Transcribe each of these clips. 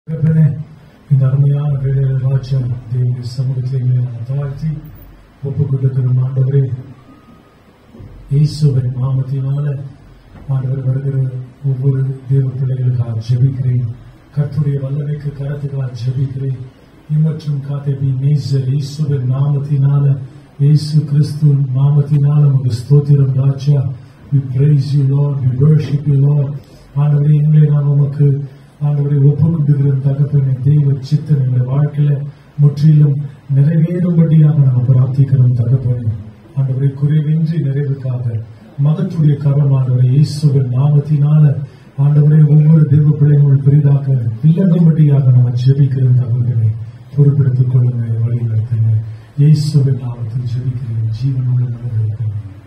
தகப்பனே, இந்த அருமையான வேலையில ராஜ்யம் தேவனுடைய சமூகத்தில் எங்களை நாங்கள் தாழ்த்தி ஒப்பு கொடுக்கிறோம் ஆண்டவரே இயேசுவின் நாமத்தினால ஆண்டவர் வருகிற ஒவ்வொரு தேவ பிள்ளைகளுக்காக ஜெபிக்கிறேன் கர்த்தருடைய வல்லமைக்கு கரத்துக்காக ஜெபிக்கிறேன் இம்மற்றும் காத்தபி நேசர் இயேசுவின் நாமத்தினால இயேசு கிறிஸ்து நாமத்தினால உங்க ஸ்தோத்திரம் ராஜா we praise you lord we worship you lord ஆண்டவரே எங்களை நான் உமக்கு ஆண்டவரை ஒப்புக்கொண்டுகிறோம் தகப்பனே தெய்வ சித்தம் எங்களுடைய வாழ்க்கையில முற்றிலும் நிறைவேறும்படியாக நம்ம பிரார்த்திக்கிறோம் தகப்பனே ஆண்டவரை குறைவின்றி நிறைவுக்காக மகத்துடைய கரம் ஆண்டவரை இயேசுவின் நாமத்தினால ஆண்டவரை ஒவ்வொரு தெய்வ பிள்ளைகள் பெரிதாக வில்லங்கும்படியாக நம்ம ஜெபிக்கிறோம் தகப்பனே பொறுப்பெடுத்துக் கொள்ளுங்க வழி நடத்துங்க இயேசுவின் நாமத்தில் ஜெபிக்கிறேன் ஜீவனுள்ள மனிதர்களுக்கு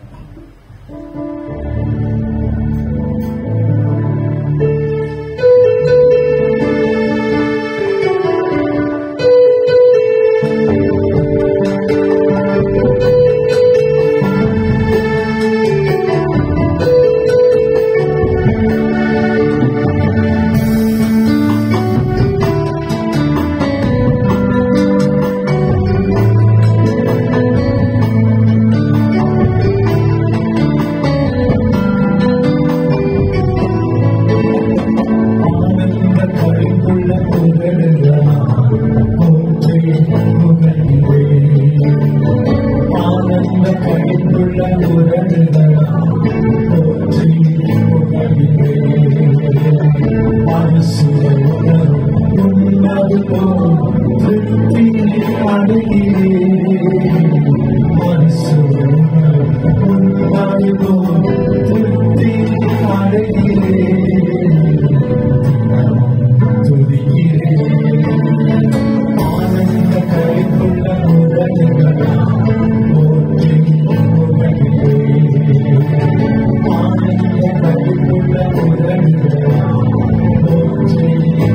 ஆனந்த கழிவுள்ள புகழுகிறார் போற்றி புகழ்கிறேன் ஆனந்த கழிவுள்ள புகழுகிறார் போற்றி புகழ்கிறேன் அரசுர உணரும் உன்னது போல் திருப்தி அடைகிறேன் அரசுர உணரும் உன்னது போல் திருப்தி அடைகிறேன் ஆனந்த கழிப்புள்ள முதல்களா போற்றி ஆனந்த கழிப்புள்ள முதல்களா போற்றி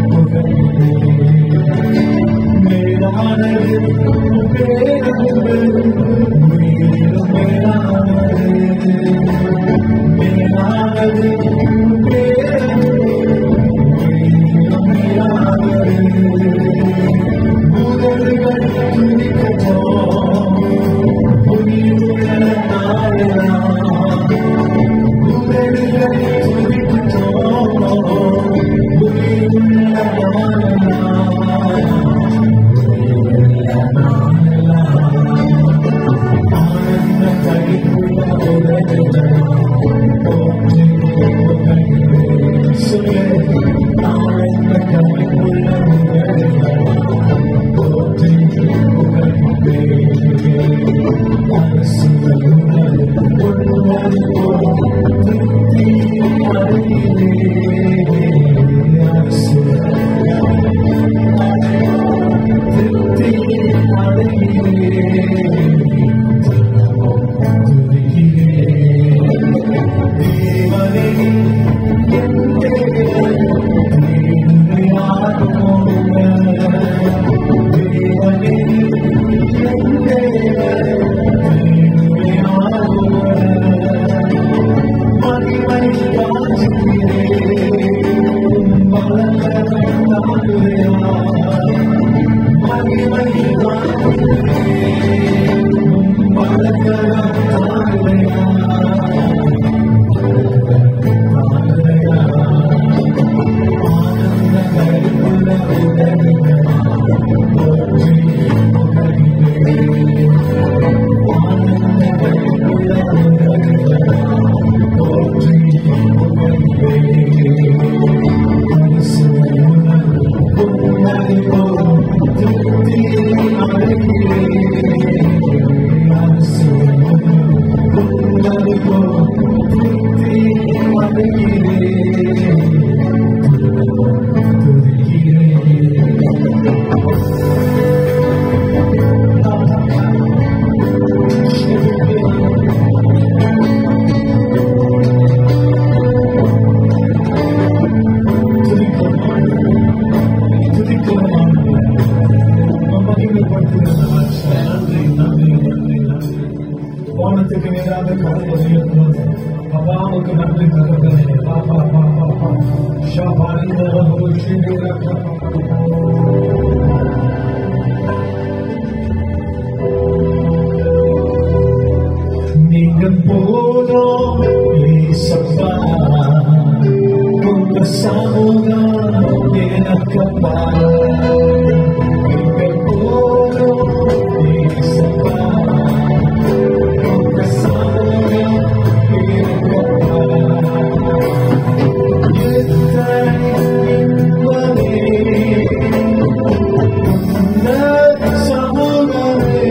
மேலானது பேரன்பு உயிரிலும் மேலானது மேலானது பேரன்பு வானத்துக்கு நேராக கடல் உயர்த்தும் அப்பாவுக்கு நன்றி தகப்பனே பா பா பா பா பா ஷாபாரி ரபோ ஷிடி ரபா நீங்க போதும் ஏசப்பா உங்க சமூகம் எனக்கப்பா நீங்க போதும் ஏசப்பா உங்க சமூகம் எனக்கப்பா எத்தனை இன்பமே உங்க சமூகமே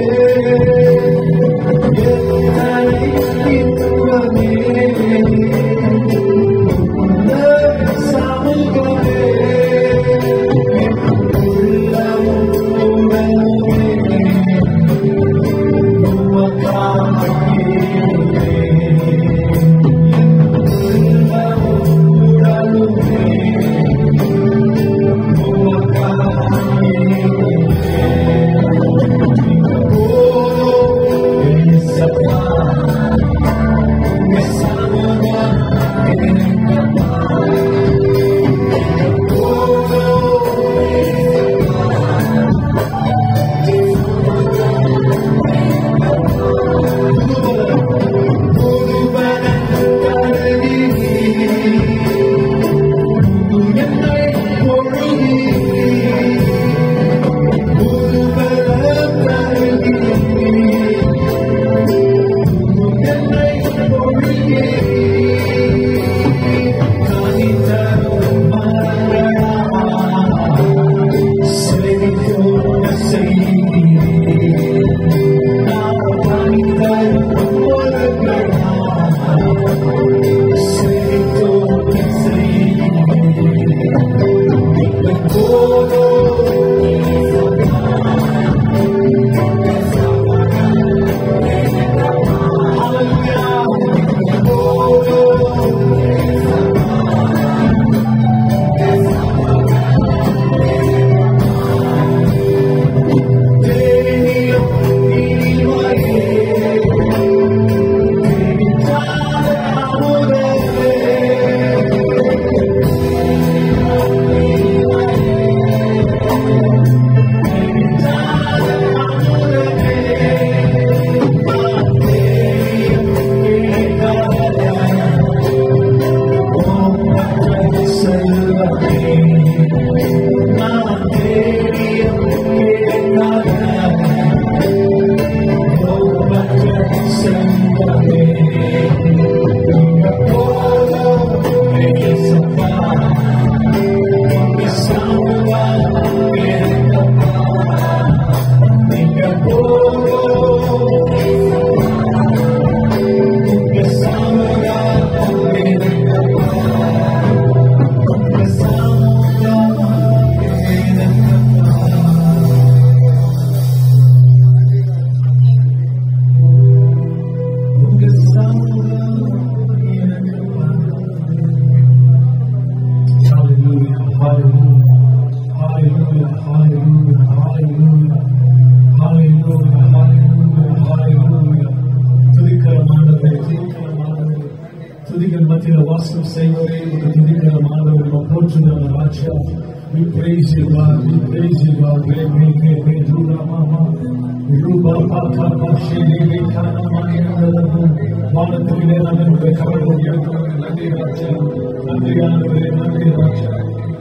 Hallelujah, hallelujah, hallelujah, hallelujah, hallelujah, hallelujah, hallelujah, hallelujah. துதிக்கரமானவரே, துதிக்கரமானவரே, துதிகள் மத்தியில் வாசம் செய்வரே உங்க துதிக்கரமானவர் உங்க போற்றுகிற ராஜா We praise you, God. We praise you, God. We we we we do the mama. Ruba pa pa pa shiri we kana mani nandalamu. வானத்திலே நாம் என்னுடைய கவலை எடுக்கிறோம் நன்றி ராஜா நன்றியானவரே நன்றி ராஜா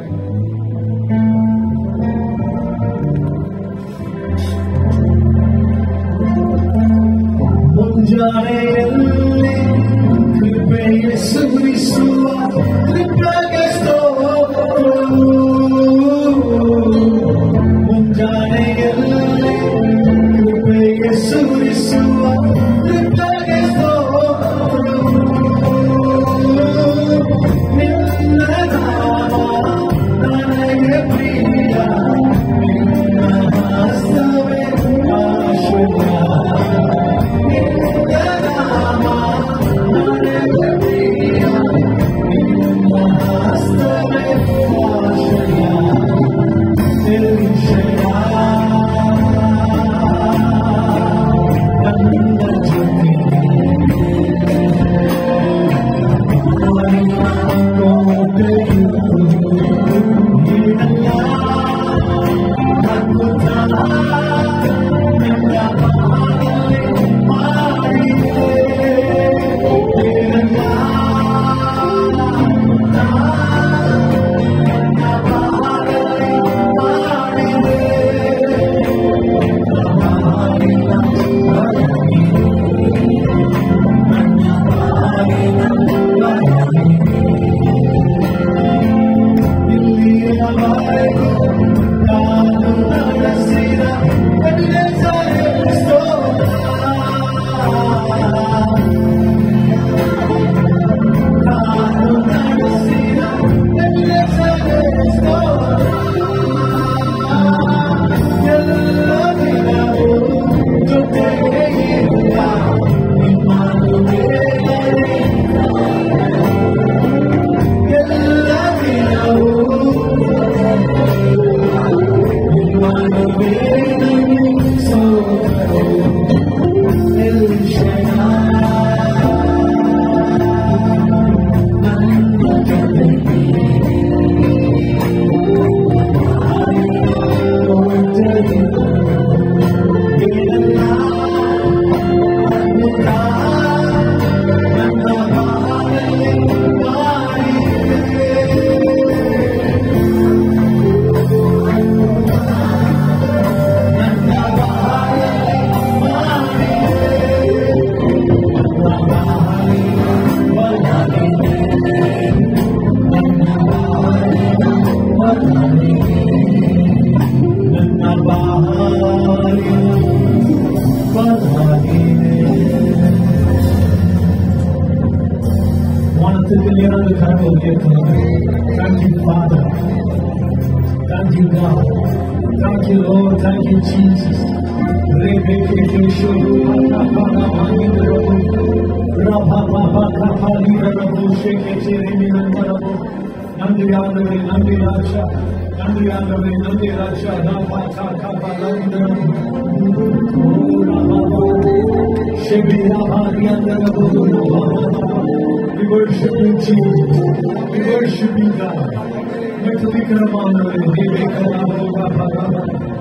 ಮುಂಜಾನೆಯಲ್ಲಿ ಕೃಪೆಯ ಸುರಿಸುವ ಕೃಪೆಗೆ ಸ್ತೋತ್ರ. ಮುಂಜಾನೆಯಲ್ಲಿ ಕೃಪೆಗೆ ಸುರಿಸುವ ಕೃಪೆಗೆ ಸ್ತೋತ್ರ. ನಿನ್ನ ನಾಮ ನನಗೆ ಪ್ರಿಯ ನಿನ್ನ ಹಸ್ತವೇ ಆಶ್ರಯ வானத்துக்கு நேராக கரங்கள் உயர்த்துங்கள் Thank you, Father. Thank you, God. Thank you, Lord. Thank you, Jesus. Rebeke shuru kapana manindarabu. Rabha baba kapali rarabu sheke cheremi nandarabu. நன்றி ஆண்டவரே நன்றி ராஜா நன்றி ஆண்டவரே நன்றி ராஜா ராபா கா காபா நந்தரம் ஓ Rafah ஷெபி Rafah ரியாந்தரபு Rafah We worship you, Jesus. We worship you, God. We துதிக்கிறோமானவரே தேவேக்கராபு Rafah Rafah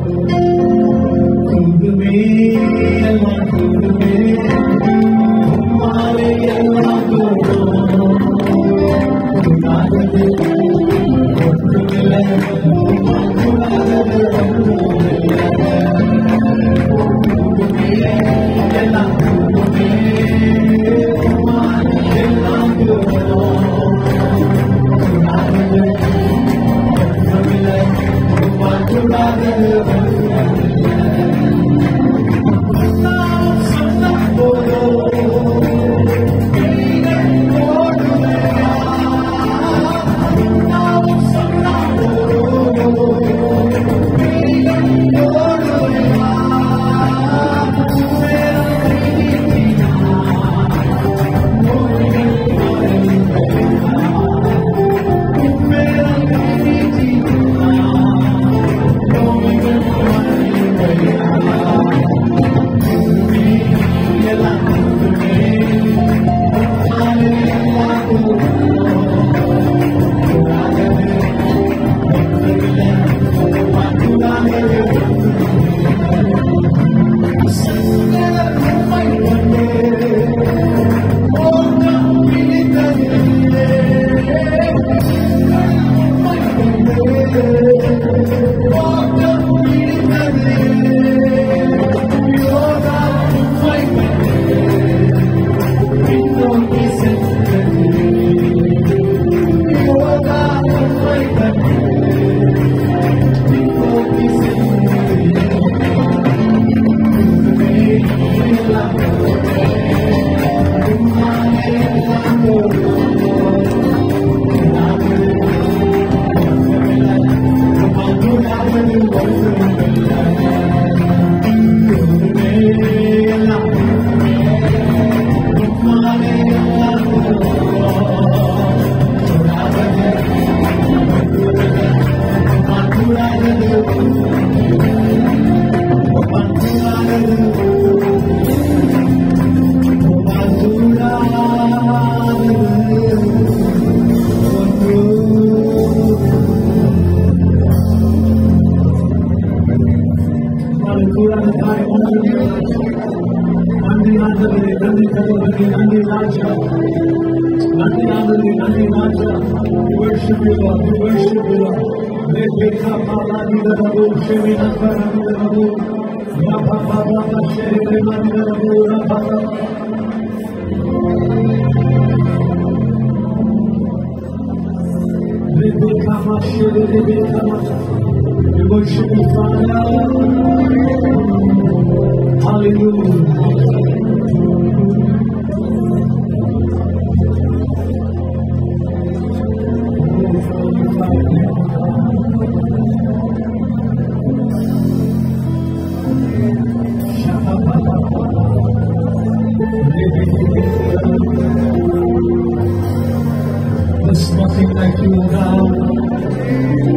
குங்குமே எல்லாம் குங்குமே மாலை எல்லாம் போகும் குணாகது ஒன்றுமில்லை குணாகது ஒன்றுமில்லை குங்குமே எல்லாம் குங்குமே மாலை எல்லாம் போகும் குணாகது ஒன்றுமில்லை குணாகது கூடாத காரியம் நன்றி ஆண்டவரே நன்றி தகவலே நன்றி ராஜா நன்றி ஆண்டவரே நன்றி ராஜா We worship you Lord we worship you Lord Rebecca Pala Nidarabu Shemi Nakara Nidarabu Rapa Papa Sheri Rema Nidarabu Rapa Papa Rebecca Masheri Rebecca We worship you Father Hallelujah There's nothing like you, O God.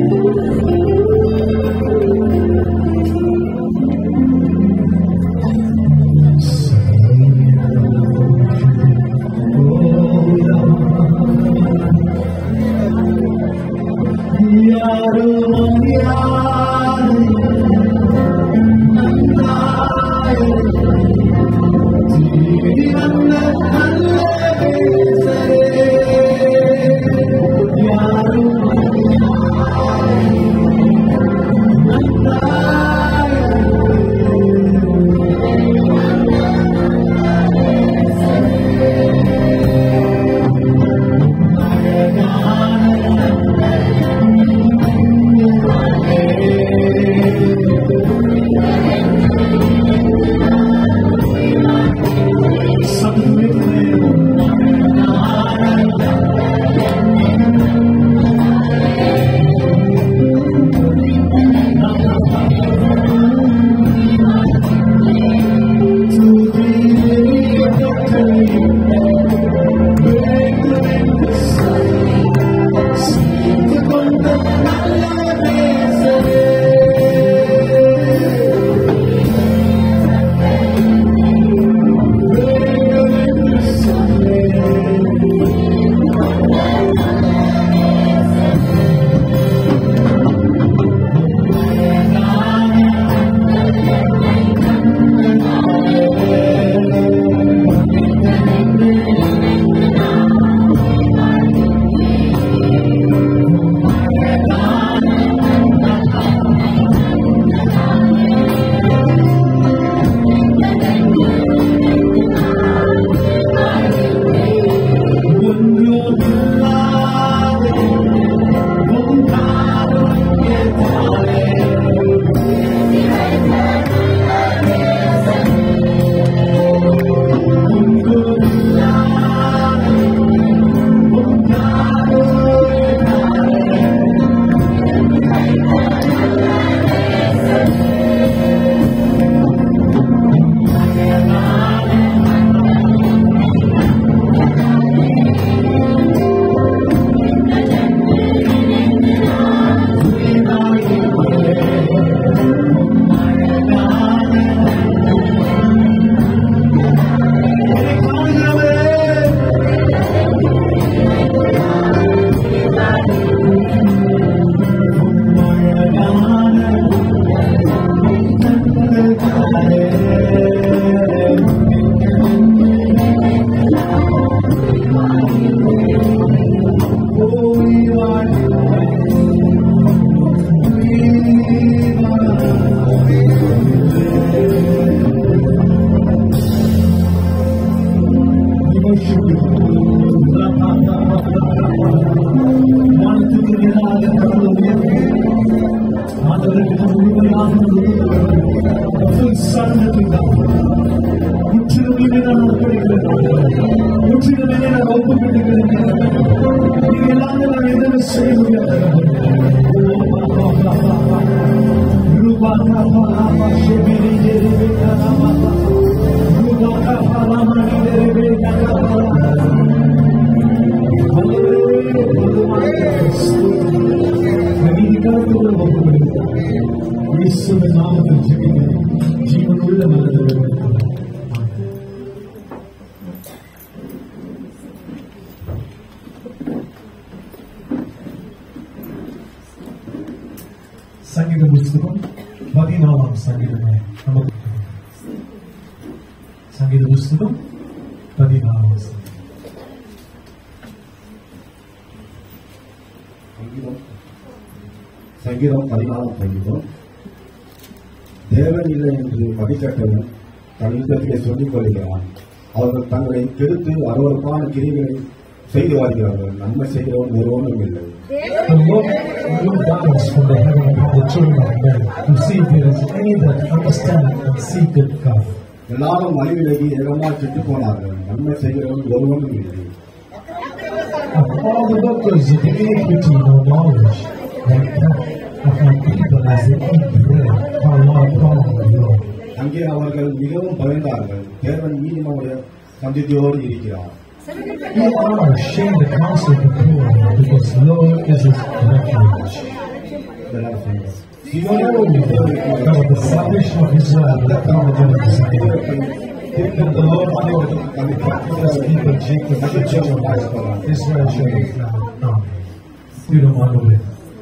இயேசுவின் நாமத்தில் ஜெபிக்கிறேன் ஜீவனுள்ள நல்லது சங்கீத புஸ்தகம் பதினாலாம் சங்கீதமே நமக்கு சங்கீத புஸ்தகம் பதினாலாம் சங்கீதம் சங்கீதம் சங்கீதம் பதினாலாம் சங்கீதம் தேவன் இல்லை என்று மதிக்கட்டவன் தன் யுத்தத்திலே சொல்லிக் கொள்கிறான் அவர்கள் தங்களை கெடுத்து அருவருப்பான கிரிகளை செய்து வருகிறார்கள் நன்மை செய்கிறவன் ஒருவனும் இல்லை The Lord look down from the heaven upon the children of men to see if there is any that understand and seek good God. எல்லாரும் மலிவிலகி ஏகமாய் கெட்டு போனார்கள் நன்மை செய்கிறவன் ஒருவனும் இல்லை Of all the workers of the iniquity no knowledge, like that of my people as they eat bread, how long upon the Lord. அங்கே அவர்கள் மிகவும் பயந்தார்கள் தேவன் நீதிமனுடைய சந்தித்தியோடு இருக்கிறார் You are ashamed the counsel of the poor, because Lord is his refuge. இதெல்லாம் சொல்றோம். Oh, God, the salvation of Israel will come again in Zion. Then the Lord God of his people, Jacob, shall rejoice. Israel shall be glad. Amen. ஸ்தோத்திரம் ஆண்டவரே.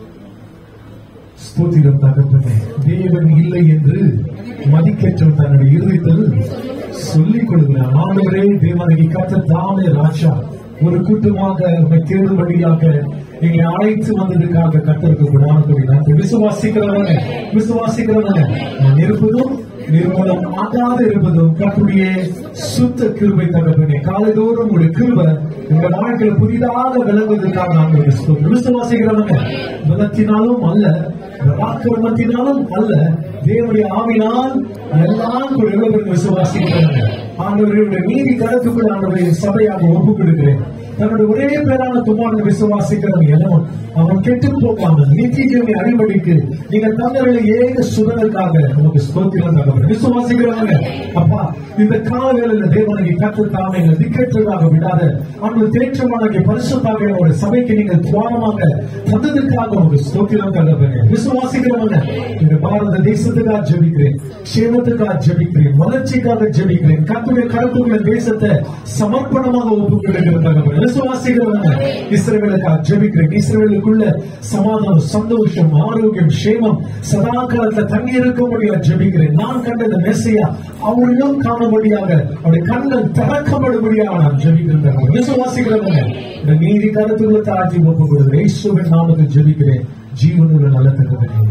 ஸ்தோத்திரம் தகப்பனே தேவன் இல்லை என்று மதிக்கற்ற தன்னுடைய இருதயத்தில் சொல்லிக் கொள்கிறார் ஆண்டவரே தேவனை கத்த தாமே ராஜா ஒரு கூட்டமாக உண்மை தேடும்படியாக எங்களை அழைத்து வந்ததுக்காக கத்தருக்கு குணானபடி நன்றி விசுவாசிக்கிறவங்க விசுவாசிக்கிறவங்க நான் இருப்பதும் நிர்மூலம் ஆகாத இருப்பதும் கத்துடைய சுத்த கிருபை தகப்பனே காலைதோறும் உங்களுடைய கிருபை உங்க வாழ்க்கையில புதிதாக விளங்குவதற்காக நாங்கள் ஸ்தோத்திரம். விசுவாசிக்கிறவங்க பலத்தினாலும் அல்ல பராக்கிரமத்தினாலும் அல்ல தேவனுடைய ஆவினால் எல்லாம் கூட எவ்வளவு விசுவாசிக்கிறாங்க ஆண்டவர்களுடைய நீதி கருத்துக்குள் ஆண்டவரை சபையாக ஒப்பு கொடுக்கிறேன் தன்னுடைய ஒரே பேரான குமாரன் விசுவாசிக்கிறவன் எல்லாம் அவன் கெட்டு போகாமல் நித்தியமே அடிபடிக்கு நீங்க தங்களை ஏக சுதனுக்காக நமக்கு ஸ்தோத்திரம் தகவல் விசுவாசிக்கிறவங்க அப்பா இந்த காலவேளையில தேவனை கற்று தாமே திக்கற்றதாக விடாத அவர்கள் தேற்றமான பரிசுத்தாக ஒரு சபைக்கு நீங்கள் துவாரமாக தந்ததுக்காக உங்களுக்கு ஸ்தோத்திரம் தகவல் விசுவாசிக்கிறவங்க இந்த பாரத தேசத்துக்காக ஜெபிக்கிறேன் சேமத்துக்காக ஜெபிக்கிறேன் வளர்ச்சிக்காக ஜெபிக்கிறேன் கத்துடைய கருத்துக்களை தேசத்தை சமர்ப்பணமாக ஒப்புக்கொள்கிற தகவல் விசுவாசிக்கிறவங்க இஸ்ரேலுக்காக ஜெபிக்கிறேன் இஸ்ரேலுக்குள்ள சமாதானம் சந்தோஷம் ஆரோக்கியம் சேமம் சதா காலத்துல தங்கி இருக்கும்படியாக ஜெபிக்கிறேன் நான் கண்டது மெஸ்ஸையா அவர்களும் காணும்படியாக அவருடைய கண்கள் திறக்கப்படும்படியாக நான் ஜெபிக்கிறேன் விசுவாசிக்கிறவங்க இந்த நீதி கருத்துக்களை தாழ்த்தி ஒப்பு கொடுக்கிறேன் இயேசுவின் நாமத்தில் ஜெபிக்கிறேன் ஜீவனுள்ள நல்ல தகவல்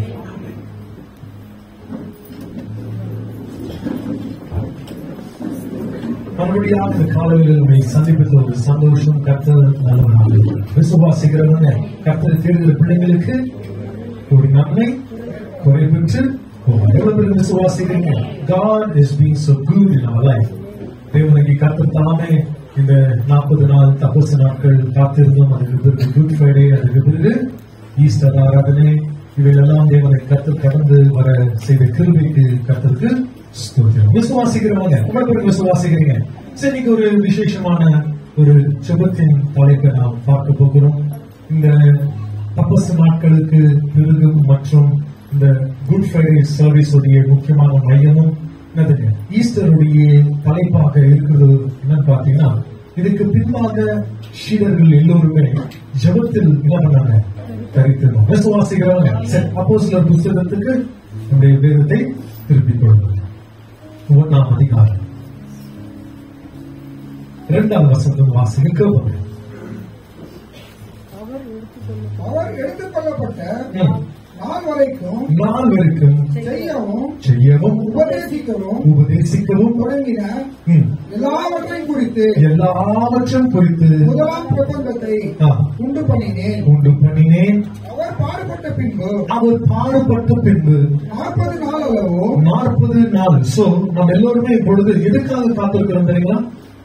மறுபடியாக இந்த காலையில் உண்மை சந்திப்பதில் ஒரு சந்தோஷம் கர்த்தர் நல்லவனாக விசுவாசிக்கிறவங்க கர்த்தரை தேடுகிற பிள்ளைங்களுக்கு ஒரு நன்மை குறைபெற்று எவ்வளவு பேர் விசுவாசிக்கிறீங்க God is being so good in our life தேவனுக்கு கர்த்தர் தாமே இந்த நாற்பது நாள் தபசு நாட்கள் காத்திருந்தோம் அதுக்கு பிறகு குட் ஃப்ரைடே அதுக்கு பிறகு ஈஸ்டர் ஆராதனை இவையெல்லாம் தேவனை கர்த்தர் கடந்து வர செய்த கிருபைக்கு கர்த்தருக்கு ஸ்தோத்திரம் விசுவாசிக்கிறவங்க எவ்வளவு பேர் விசுவாசிக்கிறீங்க சரி இன்னைக்கு ஒரு விசேஷமான ஒரு சுபத்தின் தலைப்பை நாம் பார்க்க போகிறோம் இந்த தபசு நாட்களுக்கு பிறகு மற்றும் இந்த குட் ஃப்ரைடே சர்வீஸ் உடைய முக்கியமான மையமும் என்னதுங்க ஈஸ்டருடைய தலைப்பாக இருக்கிறது என்னன்னு பாத்தீங்கன்னா இதுக்கு பின்பாக சீடர்கள் எல்லோருமே ஜபத்தில் என்ன பண்ணாங்க தரித்திருந்தோம் விசுவாசிக்கிறவங்க சரி அப்போ சிலர் புஸ்தகத்துக்கு நம்முடைய வேதத்தை திருப்பிக் கொள்ளுங்கள் ஒன்றாம் அதிகாரம் இரண்டாம் வசந்தம் வாசிக்க கேட்போம் அவர் எடுத்துக் கொள்ளப்பட்ட ம். நாள் வரைக்கும் நாள் வரைக்கும் செய்யவும் செய்யவும் உபதேசிக்கவும் உபதேசிக்கவும் தொடங்கின ம், எல்லாவற்றையும் குறித்து எல்லாவற்றும் குறித்து முதலாம் பிரபந்தத்தை ஆ, உண்டு பண்ணினேன் உண்டு பண்ணினேன் அவர் பாடுபட்ட பின்பு அவர் பாடுபட்ட பின்பு நாற்பது நாள் அளவோ நாற்பது நாள் சோ நம்ம எல்லோருமே இப்பொழுது எதுக்காக காத்திருக்கிறோம் தெரியுங்களா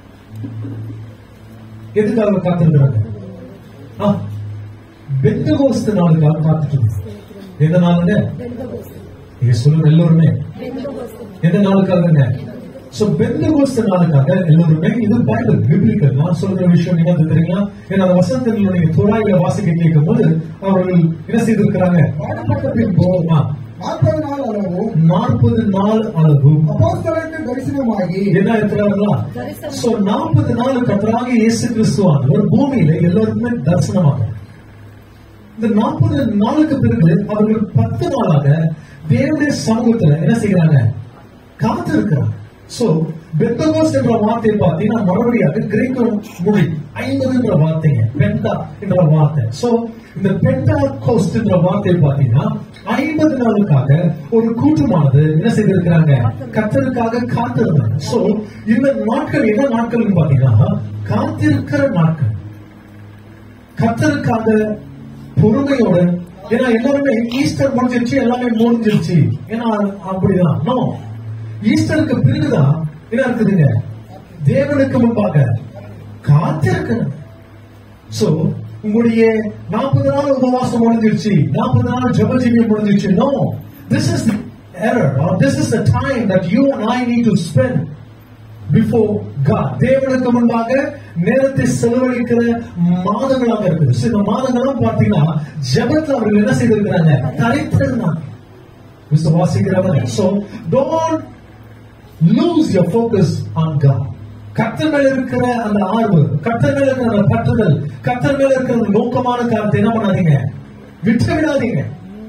எதுக்காக காத்திருக்கிறாங்க ஆ, பெந்தகோஸ்து நாளுக்காக காத்துட்டு இருக்கோம். எந்த நாளுங்க நீங்க சொல்லுங்க எல்லோருமே எந்த நாளுக்காகங்க சோ பெந்தகோஸ்து நாளுக்காக எல்லோருமே இது பைபிள் பிப்ளிக்கல் நான் சொல்ற விஷயம் என்ன தெரியுங்களா ஏன்னா அந்த வசனத்தினுடைய துறாயில வாசிக்க கேட்கும் போது அவர்கள் என்ன செய்திருக்கிறாங்க பாடுபட்ட பின்பு ஆ, நாற்பது நாள் அளவோ நாற்பது நாள் அளவு அப்போஸ்தலருக்கு தரிசனமாகி என்ன இருக்கிறார்களா சோ நாற்பது நாள் கத்தராக இயேசு கிறிஸ்துவானவர் பூமியில எல்லோருக்குமே தரிசனமாக இந்த நாற்பது நாளுக்கு பிறகு அவர்கள் பத்து நாளாக தேவனுடைய சமூகத்துல என்ன செய்யறாங்க காத்து இருக்கிறாங்க சோ பெந்தகோஸ் என்ற வார்த்தையை பார்த்தீங்கன்னா மறுபடியாக கிரேக்க மொழி ஐம்பது என்ற வார்த்தைங்க பெந்தா என்ற வார்த்தை சோ இந்த பெந்தா கோஸ்ட் என்ற வார்த்தையை பார்த்தீங்கன்னா ஐம்பது நாளுக்காக ஒரு கூட்டமானது என்ன செய்திருக்கிறாங்க கத்தருக்காக காத்திருந்தாங்க சோ இந்த நாட்கள் என்ன நாட்கள்னு பாத்தீங்கன்னா காத்திருக்கிற நாட்கள் கத்தருக்காக பொறுமையோட ஏன்னா எல்லாருமே ஈஸ்டர் முடிஞ்சிருச்சு எல்லாமே முடிஞ்சிருச்சு ஏன்னா அப்படிதான் நோ ஈஸ்டருக்கு பிறகுதான் என்ன இருக்குதுங்க தேவனுக்கு முன்பாக காத்திருக்கணும் சோ உங்களுடைய நாற்பது நாள் உபவாசம் முடிஞ்சிருச்சு நாற்பது நாள் ஜபஜீவியம் முடிஞ்சிருச்சு no this is error or this is the time that you and I need to spend before God தேவனுக்கு முன்பாக நேரத்தை செலவழிக்கிற மாதங்களாக இருக்குது So, இந்த மாதங்கள்லாம் பார்த்தீங்கன்னா ஜெபத்துல அவர்கள் என்ன செய்திருக்கிறாங்க தரித்திருந்தாங்க விசுவாசிக்கிறவங்க so don't lose your focus on God கர்த்தர் மேல இருக்கிற அந்த ஆர்வம் கர்த்தர் மேல இருக்கிற அந்த பற்றுதல் கர்த்தர் மேல இருக்கிற அந்த நோக்கமான காரியத்தை என்ன பண்ணாதீங்க விட்டு விடாதீங்க